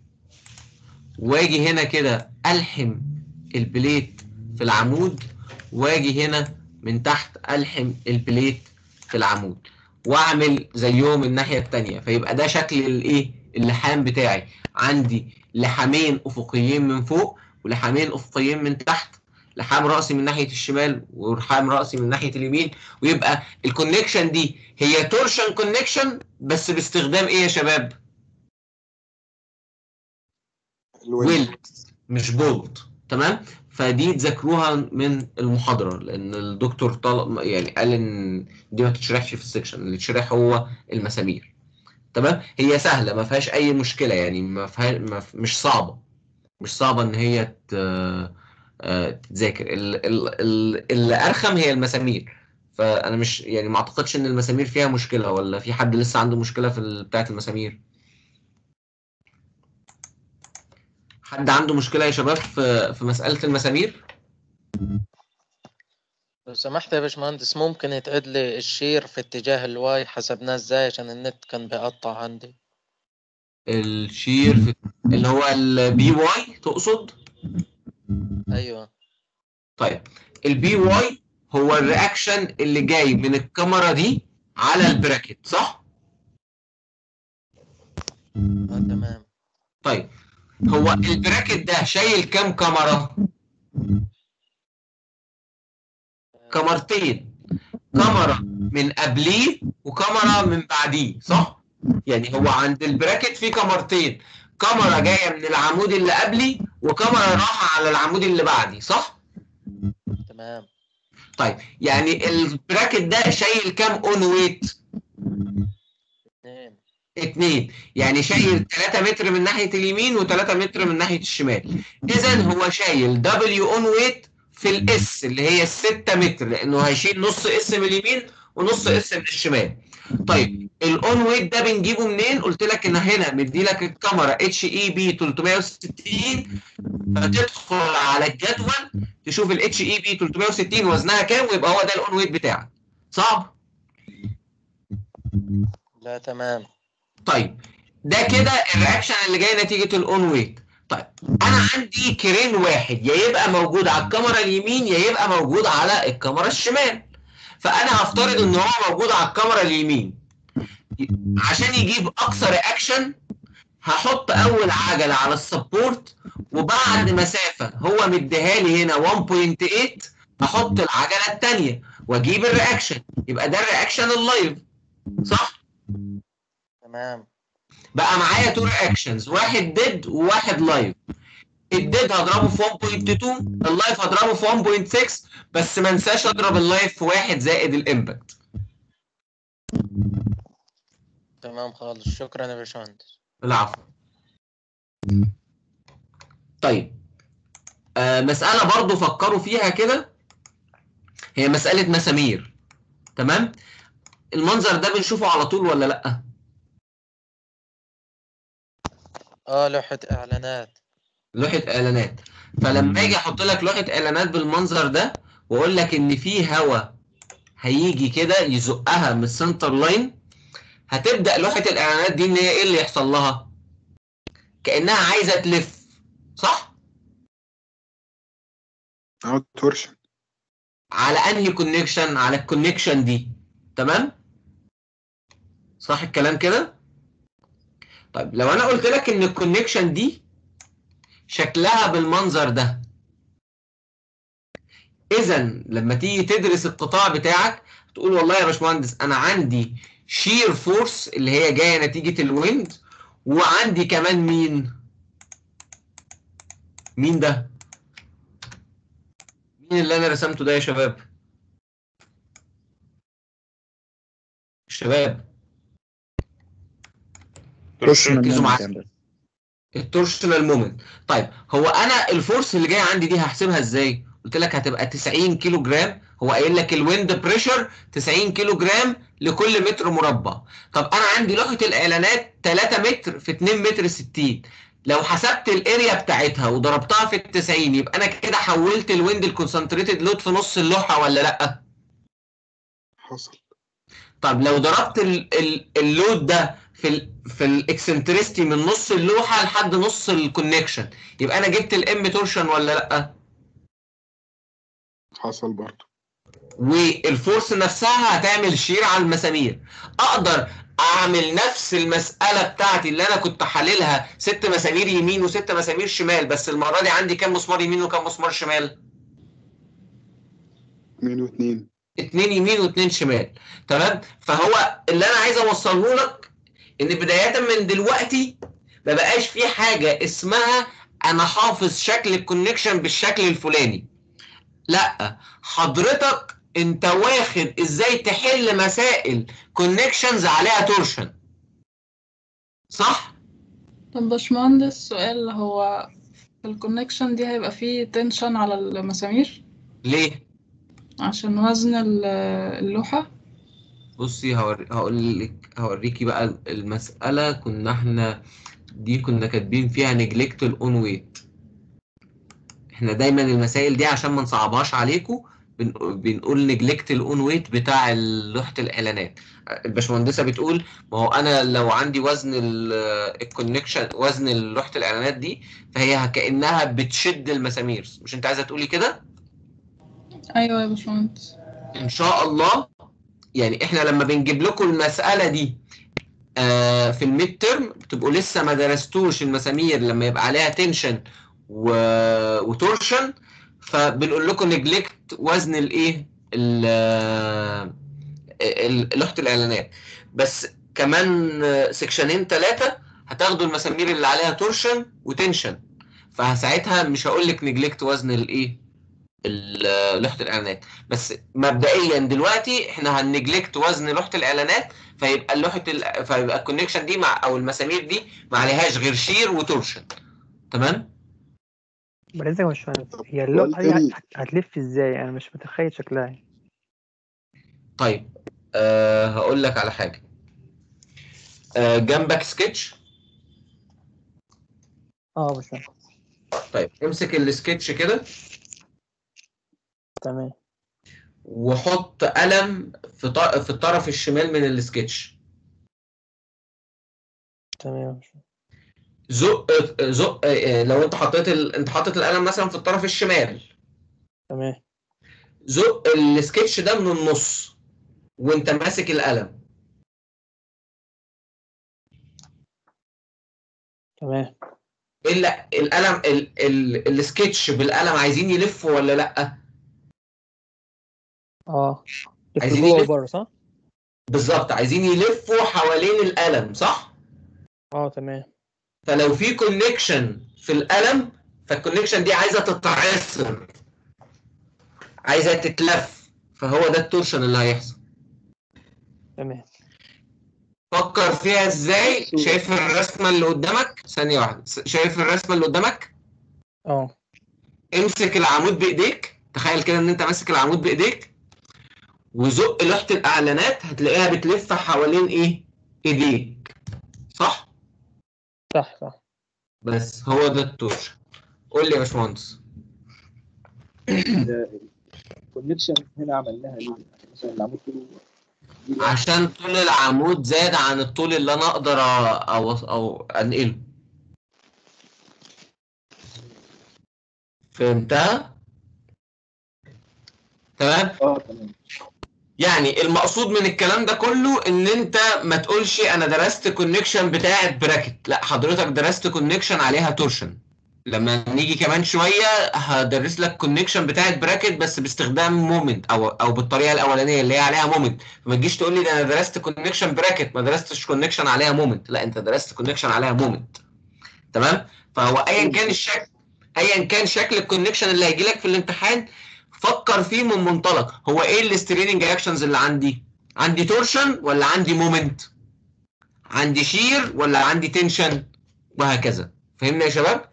A: واجي هنا كده الحم البليت في العمود واجي هنا من تحت الحم البليت في العمود واعمل زيهم الناحيه التانيه فيبقى ده شكل الايه اللحام بتاعي عندي لحامين افقيين من فوق ولحامين افقيين من تحت لحام راسي من ناحيه الشمال ولحام راسي من ناحيه اليمين ويبقى الكونكشن دي هي تورشن كونكشن بس باستخدام ايه يا شباب؟ ويلد مش بولت تمام؟ فدي تذاكروها من المحاضره لان الدكتور طلب يعني قال ان دي ما تتشرحش في السكشن اللي يتشرح هو المسامير تمام هي سهله ما فيهاش اي مشكله يعني ما فيها ما ف- مش صعبه مش صعبه ان هي ت... آه، تتذاكر ال- ال- ال- اللي ارخم هي المسامير فانا مش يعني ما اعتقدش ان المسامير فيها مشكله ولا في حد لسه عنده مشكله في ال- بتاعه المسامير حد عنده مشكله يا شباب في في مساله المسامير
I: لو سمحت يا باشمهندس ممكن يتعد لي الشير في اتجاه الواي حسبناه ازاي عشان النت كان بيقطع عندي
A: الشير في اللي هو البي واي تقصد
I: ايوه
A: طيب البي واي هو الرياكشن اللي جاي من الكاميرا دي على البراكت صح
I: اه تمام
A: طيب هو البراكت ده شايل كام كاميرا كاميرتين كاميرا من قبليه وكاميرا من بعديه صح يعني هو عند البراكت في كاميرتين كاميرا جايه من العمود اللي قبلي وكاميرا رايحه على العمود اللي بعدي صح
I: تمام
A: طيب يعني البراكت ده شايل كام اون ويت
I: اتنين
A: اتنين يعني شايل 3 متر من ناحيه اليمين و3 متر من ناحيه الشمال اذا هو شايل دبليو اون ويت في الاس اللي هي ال 6 متر لانه هيشيل نص اس من اليمين ونص اس من الشمال طيب الاون ويت ده بنجيبه منين قلت لك ان هنا مدي لك الكاميرا اتش اي بي 360 فتدخل على الجدول تشوف الاتش اي بي 360 وزنها كام ويبقى هو ده الاون ويت بتاعك صعب
I: لا تمام
A: طيب ده كده الرياكشن اللي جاي نتيجه الاون ويت طيب انا عندي كرين واحد يا يبقى موجود على الكاميرا اليمين يا يبقى موجود على الكاميرا الشمال فانا هفترض ان هو موجود على الكاميرا اليمين عشان يجيب اقصى رياكشن هحط اول عجله على السبورت وبعد مسافه هو مديها لي هنا 1.8 هحط العجله الثانيه واجيب الرياكشن يبقى ده الرياكشن اللايف صح
I: تمام
A: بقى معايا تو رياكشنز واحد ديد وواحد لايف الديد هضربه في 1.2 اللايف هضربه في 1.6 بس ما انساش اضرب اللايف في واحد زائد الامباكت
I: تمام خالص شكرا يا باشمهندس
A: العفو طيب آه مسألة برضو فكروا فيها كده هي مسألة مسامير تمام المنظر ده بنشوفه على طول ولا لأ
I: اه لوحة اعلانات
A: لوحة إعلانات فلما أجي أحط لك لوحة إعلانات بالمنظر ده وأقول لك إن في هوا هيجي كده يزقها من السنتر لاين هتبدأ لوحة الإعلانات دي إن هي إيه اللي يحصل لها؟ كأنها عايزة تلف صح؟
H: اه تورشن
A: على انهي كونكشن على الكونكشن دي تمام صح الكلام كده طيب لو انا قلت لك ان الكونكشن دي شكلها بالمنظر ده اذا لما تيجي تدرس القطاع بتاعك تقول والله يا باشمهندس انا عندي شير فورس اللي هي جايه نتيجه الويند وعندي كمان مين مين ده مين اللي انا رسمته ده يا شباب الشباب ركزوا معايا التورشنال مومنت طيب هو انا الفورس اللي جايه عندي دي هحسبها ازاي قلت لك هتبقى 90 كيلو جرام هو قايل لك الويند بريشر 90 كيلو جرام لكل متر مربع طب انا عندي لوحه الاعلانات 3 متر في 2 متر 60 لو حسبت الاريا بتاعتها وضربتها في ال 90 يبقى انا كده حولت الويند الكونسنتريتد لود في نص اللوحه ولا لا
H: حصل
A: طب لو ضربت ال ال اللود ده في ال في الاكسنتريستي من نص اللوحه لحد نص الكونكشن يبقى انا جبت الام تورشن ولا لا
H: حصل برضه
A: والفورس نفسها هتعمل شير على المسامير اقدر اعمل نفس المساله بتاعتي اللي انا كنت حللها ست مسامير يمين وست مسامير شمال بس المره دي عندي كام مسمار يمين وكام مسمار شمال
H: اتنين واتنين
A: اتنين يمين واتنين شمال تمام فهو اللي انا عايز اوصله لك ان بدايه من دلوقتي ما بقاش في حاجه اسمها انا حافظ شكل الكونكشن بالشكل الفلاني لا حضرتك انت واخد ازاي تحل مسائل كونكشنز عليها تورشن صح
J: طب باشمهندس سؤال هو في الكونكشن دي هيبقى فيه تنشن على المسامير
A: ليه
J: عشان وزن ال- اللوحة
A: بصي هوري هقول لك هوريكي بقى المسألة كنا احنا دي كنا كاتبين فيها نجلكت الاون ويت احنا دايما المسائل دي عشان ما نصعبهاش عليكم بنقول نجلكت الاون ويت بتاع لوحة الاعلانات الباشمهندسة بتقول ما هو انا لو عندي وزن الكونكشن وزن لوحة الاعلانات دي فهي كأنها بتشد المسامير مش انت عايزة تقولي كده
J: أيوة يا باشمهندس
A: ان شاء الله يعني احنا لما بنجيب لكم المسألة دي آه في الميد ترم بتبقوا لسه ما درستوش المسامير لما يبقى عليها تنشن و... وتورشن فبنقول لكم نجلكت وزن الايه ال- آه، ال- لوحة الاعلانات بس كمان آه، سكشنين ثلاثة هتاخدوا المسامير اللي عليها تورشن وتنشن فساعتها مش هقول لك نجلكت وزن الايه ال- لوحة الاعلانات بس مبدئيا دلوقتي احنا هنجلكت وزن لوحة الاعلانات فيبقى اللوحة ال... فيبقى الكونكشن دي مع او المسامير دي ما عليهاش غير شير وتورشن تمام
C: بعد يا باشمهندس هي اللوحة دي
H: قلت لي-
C: هت- هتلف ازاي انا مش متخيل شكلها
A: طيب أه هقول لك على حاجة أه جنبك سكتش
C: اه باشمهندس
A: طيب امسك السكتش كده
C: تمام
A: وحط قلم في ط... في الطرف الشمال من السكتش
C: تمام يا باشمهندس.
A: زق زق آه، لو انت حطيت ال... انت حاطط القلم مثلا في الطرف الشمال
C: تمام
A: زق السكتش ده من النص وانت ماسك القلم
C: تمام
A: الا القلم ال... ال... السكتش بالقلم عايزين يلفوا ولا لا
C: اه لف
A: عايزين
C: جوه
A: يلف-
C: وبره صح؟
A: بالظبط عايزين يلفوا حوالين القلم صح
C: اه تمام
A: فلو في كونكشن في القلم فالكونكشن دي عايزه تتعصر عايزه تتلف فهو ده التورشن اللي هيحصل
C: تمام
A: فكر فيها ازاي شايف الرسمه اللي قدامك ثانيه واحده س- شايف الرسمه اللي قدامك
C: اه
A: امسك العمود بايديك تخيل كده ان انت ماسك العمود بايديك وزق لوحه الاعلانات هتلاقيها بتلف حوالين ايه ايديك صح
C: صح صح
A: بس هو ده التورشن قول لي يا باشمهندس
K: الكونكشن هنا عملناها ليه؟ مثلا العمود كله
A: عشان طول العمود زاد عن الطول اللي انا اقدر أ- او او انقله فهمتها تمام
K: اه تمام
A: يعني المقصود من الكلام ده كله ان انت ما تقولش انا درست كونكشن بتاعت براكت لا حضرتك درست كونكشن عليها تورشن لما نيجي كمان شويه هدرس لك كونكشن بتاعت براكت بس باستخدام مومنت او او بالطريقه الاولانيه اللي هي عليها مومنت فما تجيش تقول لي ده انا درست كونكشن براكت ما درستش كونكشن عليها مومنت لا انت درست كونكشن عليها مومنت تمام فهو ايا كان الشكل ايا كان شكل الكونكشن اللي هيجي لك في الامتحان فكر فيه من منطلق هو ايه الستريننج اكشنز اللي عندي عندي تورشن ولا عندي مومنت عندي شير ولا عندي تنشن وهكذا فهمنا يا شباب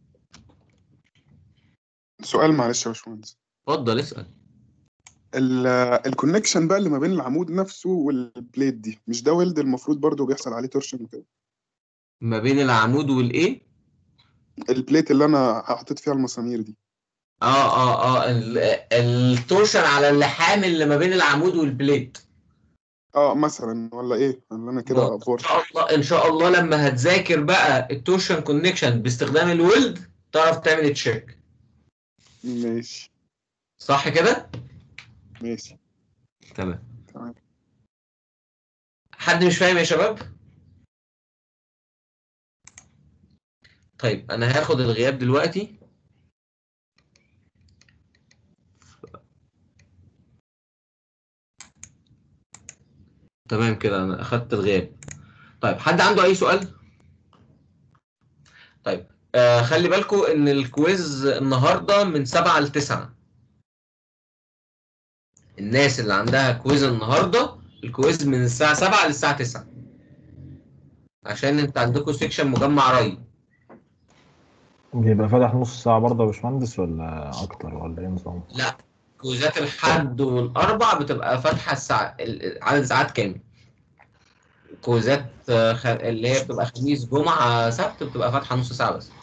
H: سؤال معلش يا باشمهندس
A: اتفضل اسال
H: الكونكشن بقى اللي ما بين العمود نفسه والبليت دي مش ده ويلد المفروض برضو بيحصل عليه تورشن وكده
A: ما بين العمود والايه
H: البليت اللي انا حطيت فيها المسامير دي
A: اه اه اه ال- التورشن على اللحام اللي ما بين العمود والبليت
H: اه مثلا ولا ايه ولا انا كده افور
A: ان شاء الله ان شاء الله لما هتذاكر بقى التورشن كونكشن باستخدام الويلد تعرف تعمل تشيك
H: ماشي
A: صح كده
H: ماشي
A: تمام
H: تمام
A: حد مش فاهم يا شباب طيب انا هاخد الغياب دلوقتي تمام كده انا اخدت الغياب طيب حد عنده اي سؤال طيب آه خلي بالكم ان الكويز النهارده من سبعة لتسعة الناس اللي عندها كويز النهارده الكويز من الساعة 7 للساعة 9 عشان انت عندكم سيكشن مجمع ري
F: بيبقى فاتح نص ساعة برضه يا باشمهندس ولا أكتر ولا إيه نظام؟
A: لا كويزات الحد والاربع بتبقى فاتحه الساعه ال- عدد ساعات كامل كويزات آه، خ- اللي هي بتبقى خميس جمعه سبت بتبقى فاتحه نص ساعه بس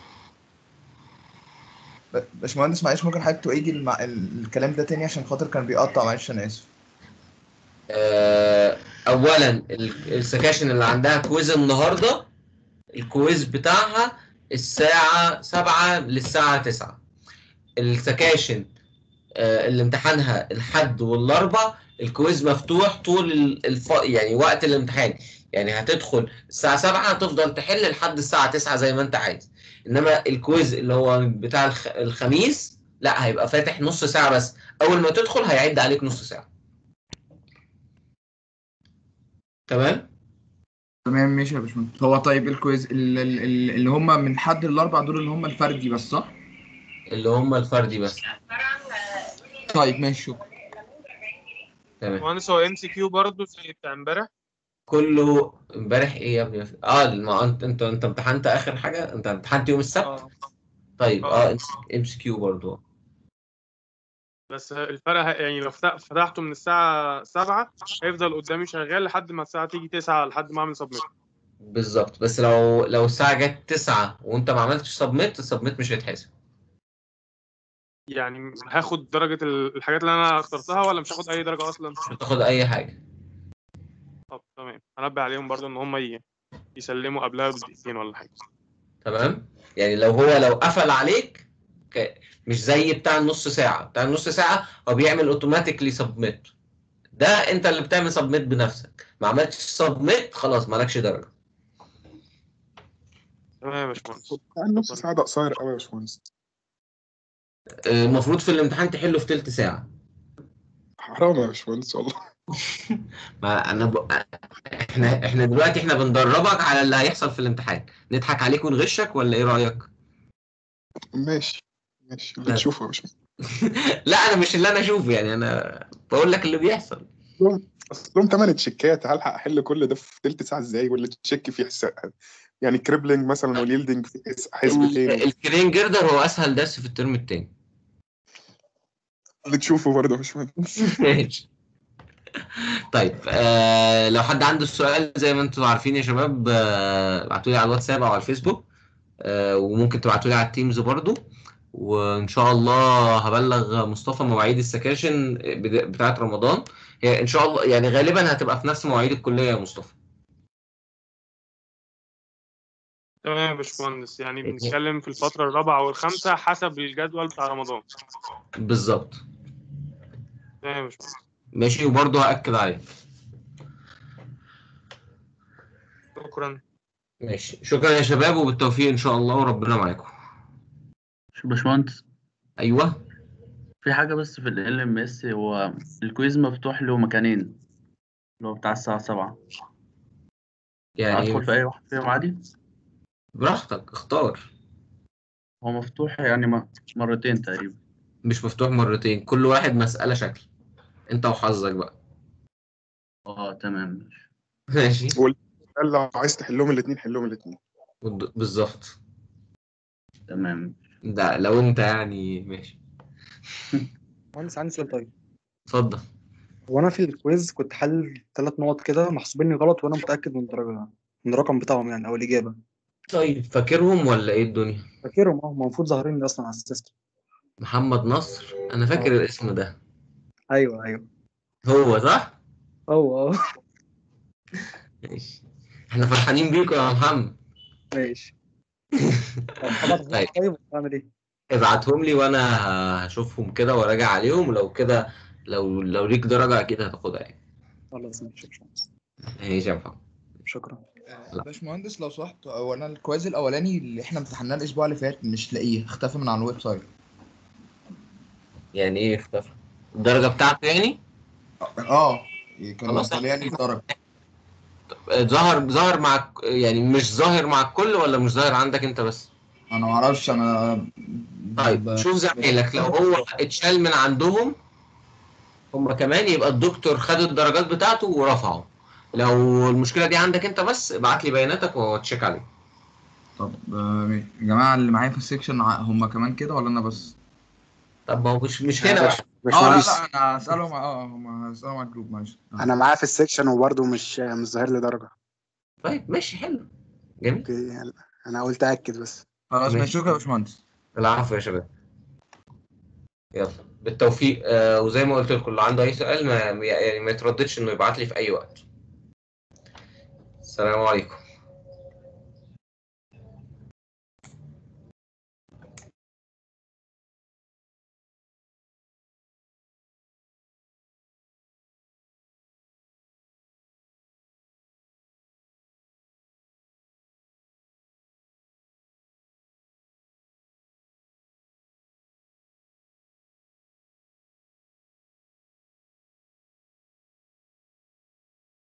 D: ب- باشمهندس معلش ممكن حضرتك تعيدي المع... ال- الكلام ده تاني عشان خاطر كان بيقطع معلش انا اسف
A: آه، اولا ال- السكاشن اللي عندها كويز النهارده الكويز بتاعها الساعه 7 للساعه 9 السكاشن آه، اللي امتحانها الحد والاربع الكويز مفتوح طول ال- الف... يعني وقت الامتحان يعني هتدخل الساعة 7 هتفضل تحل لحد الساعة 9 زي ما انت عايز انما الكويز اللي هو بتاع الخ... الخميس لا هيبقى فاتح نص ساعة بس اول ما تدخل هيعد عليك نص ساعة تمام
D: تمام ماشي يا باشمهندس هو طيب الكويز ال- ال- ال- اللي هم من حد الاربع دول اللي هم الفردي بس صح؟
A: اللي هم الفردي بس
D: طيب ماشي شكرا
A: تمام
L: مهندس هو ام سي كيو برضه زي بتاع امبارح
A: كله امبارح ايه يا ابني اه ما انت انت انت امتحنت اخر حاجة انت امتحنت يوم السبت طيب اه ام سي كيو برضه
L: بس الفرق ه- يعني لو فتح- فتحته من الساعة 7 هيفضل قدامي شغال لحد ما الساعة تيجي 9 لحد ما اعمل سبميت
A: بالظبط بس لو لو الساعة جت 9 وانت ما عملتش سبميت السبميت مش هيتحسب
L: يعني هاخد درجة ال- الحاجات اللي انا اخترتها ولا مش هاخد اي درجة اصلا
A: مش هتاخد اي حاجة
L: طب تمام هنبه عليهم برضو ان هم ي- يسلموا قبلها بدقيقتين ولا حاجة
A: تمام يعني لو هو لو قفل عليك ك... مش زي بتاع النص ساعة بتاع النص ساعة هو بيعمل اوتوماتيكلي سبميت ده انت اللي بتعمل سبميت بنفسك ما عملتش سبميت خلاص مالكش درجة
L: تمام يا باشمهندس
H: بتاع النص ساعة ده قصير قوي يا باشمهندس
A: آه، المفروض في الامتحان تحله في تلت ساعة
H: حرام يا باشمهندس والله
A: ما انا ب... احنا احنا دلوقتي احنا بندربك على اللي هيحصل في الامتحان نضحك عليك ونغشك ولا ايه رأيك
H: ماشي ماشي اللي تشوفه يا باشمهندس
A: لا انا مش اللي انا اشوفه يعني انا بقول لك اللي بيحصل
H: اصلهم تمن تشيكات هلحق احل كل ده في تلت ساعة ازاي واللي تشيك فيه حساب يعني كريبلينج مثلا واليلدنج في حس- حسب
A: ال-
H: تاني
A: الكرين جردر هو اسهل درس في الترم التاني
H: اللي تشوفه برضه يا باشمهندس
A: ماشي طيب آه لو حد عنده السؤال زي ما انتم عارفين يا شباب آه، ابعتوا لي على الواتساب او على الفيسبوك آه وممكن تبعتوا لي على التيمز برضو وان شاء الله هبلغ مصطفى مواعيد السكاشن بدا- بتاعت رمضان هي ان شاء الله يعني غالبا هتبقى في نفس مواعيد الكليه يا مصطفى
L: تمام يا باشمهندس يعني بنتكلم في الفترة الرابعة والخامسة حسب الجدول بتاع رمضان
A: بالظبط
L: تمام يا باشمهندس
A: ماشي وبرضه هاكد عليه
L: شكرا
A: ماشي شكرا يا شباب وبالتوفيق ان شاء الله وربنا معاكم
M: باشمهندس
A: ايوه
M: في حاجة بس في ال ام اس هو الكويز مفتوح له مكانين اللي هو بتاع الساعة سبعة
A: يعني
M: أدخل في أي واحد فيهم عادي
A: براحتك اختار
M: هو مفتوح يعني م- مرتين تقريبا
A: مش مفتوح مرتين كل واحد مسألة شكل انت وحظك بقى
M: اه تمام
A: ماشي
H: قال لو عايز تحلهم الاثنين حلهم الاثنين
A: بالض- بالظبط
M: تمام
A: ده لو انت يعني ماشي
N: مهندس عندي سؤال طيب
A: اتفضل
N: هو انا في الكويز كنت حل ثلاث نقط كده محسوبين لي غلط وانا متاكد من الدرجه من الرقم بتاعهم يعني او الاجابه
A: طيب فاكرهم ولا ايه الدنيا
N: فاكرهم اه هم المفروض ظاهرين لي اصلا على السيستم
A: محمد نصر انا فاكر
N: اه.
A: الاسم ده
N: ايوه ايوه
A: هو صح
N: هو اه
A: ماشي احنا فرحانين بيكم يا محمد
N: ماشي طب ابعت
A: طيب
N: طيب اعمل ايه؟
A: ابعتهم لي وانا هشوفهم كده وراجع عليهم ولو كده لو لو ليك درجة اكيد هتاخدها يعني
N: خلاص ماشي شكرا
A: ماشي يا محمد
N: شكرا
A: لا.
D: باشمهندس لو سمحت هو انا الكويز الاولاني اللي احنا امتحناه الاسبوع اللي فات مش لاقيه اختفى من على الويب سايت
A: يعني ايه اختفى الدرجة بتاعته يعني
D: اه كانوا
A: خلاص
D: طالعين لي الدرجه
A: ظهر ظهر مع يعني مش ظاهر مع الكل ولا مش ظاهر عندك انت بس
D: انا ما اعرفش انا
A: طيب شوف زمايلك لو هو اتشال من عندهم هم كمان يبقى الدكتور خد الدرجات بتاعته ورفعه لو المشكلة دي عندك انت بس ابعت لي بياناتك واتشيك عليه
D: طب آه، يا جماعه اللي معايا في السكشن ع- هم كمان كده ولا انا بس
A: طب ما هو مش مش هنا بقى
D: اه لا لا انا هسالهم اه هم هسالهم على الجروب معلش آه.
B: انا معاه في السكشن وبرضه مش مش ظاهر لي درجه
A: طيب ماشي حلو جميل
B: اوكي انا قلت اكد بس
D: خلاص ماشي شكرا يا باشمهندس
A: العفو يا شباب يلا بالتوفيق آه وزي ما قلت لكم اللي عنده اي سؤال ما يعني ما يترددش انه يبعت لي في اي وقت السلام عليكم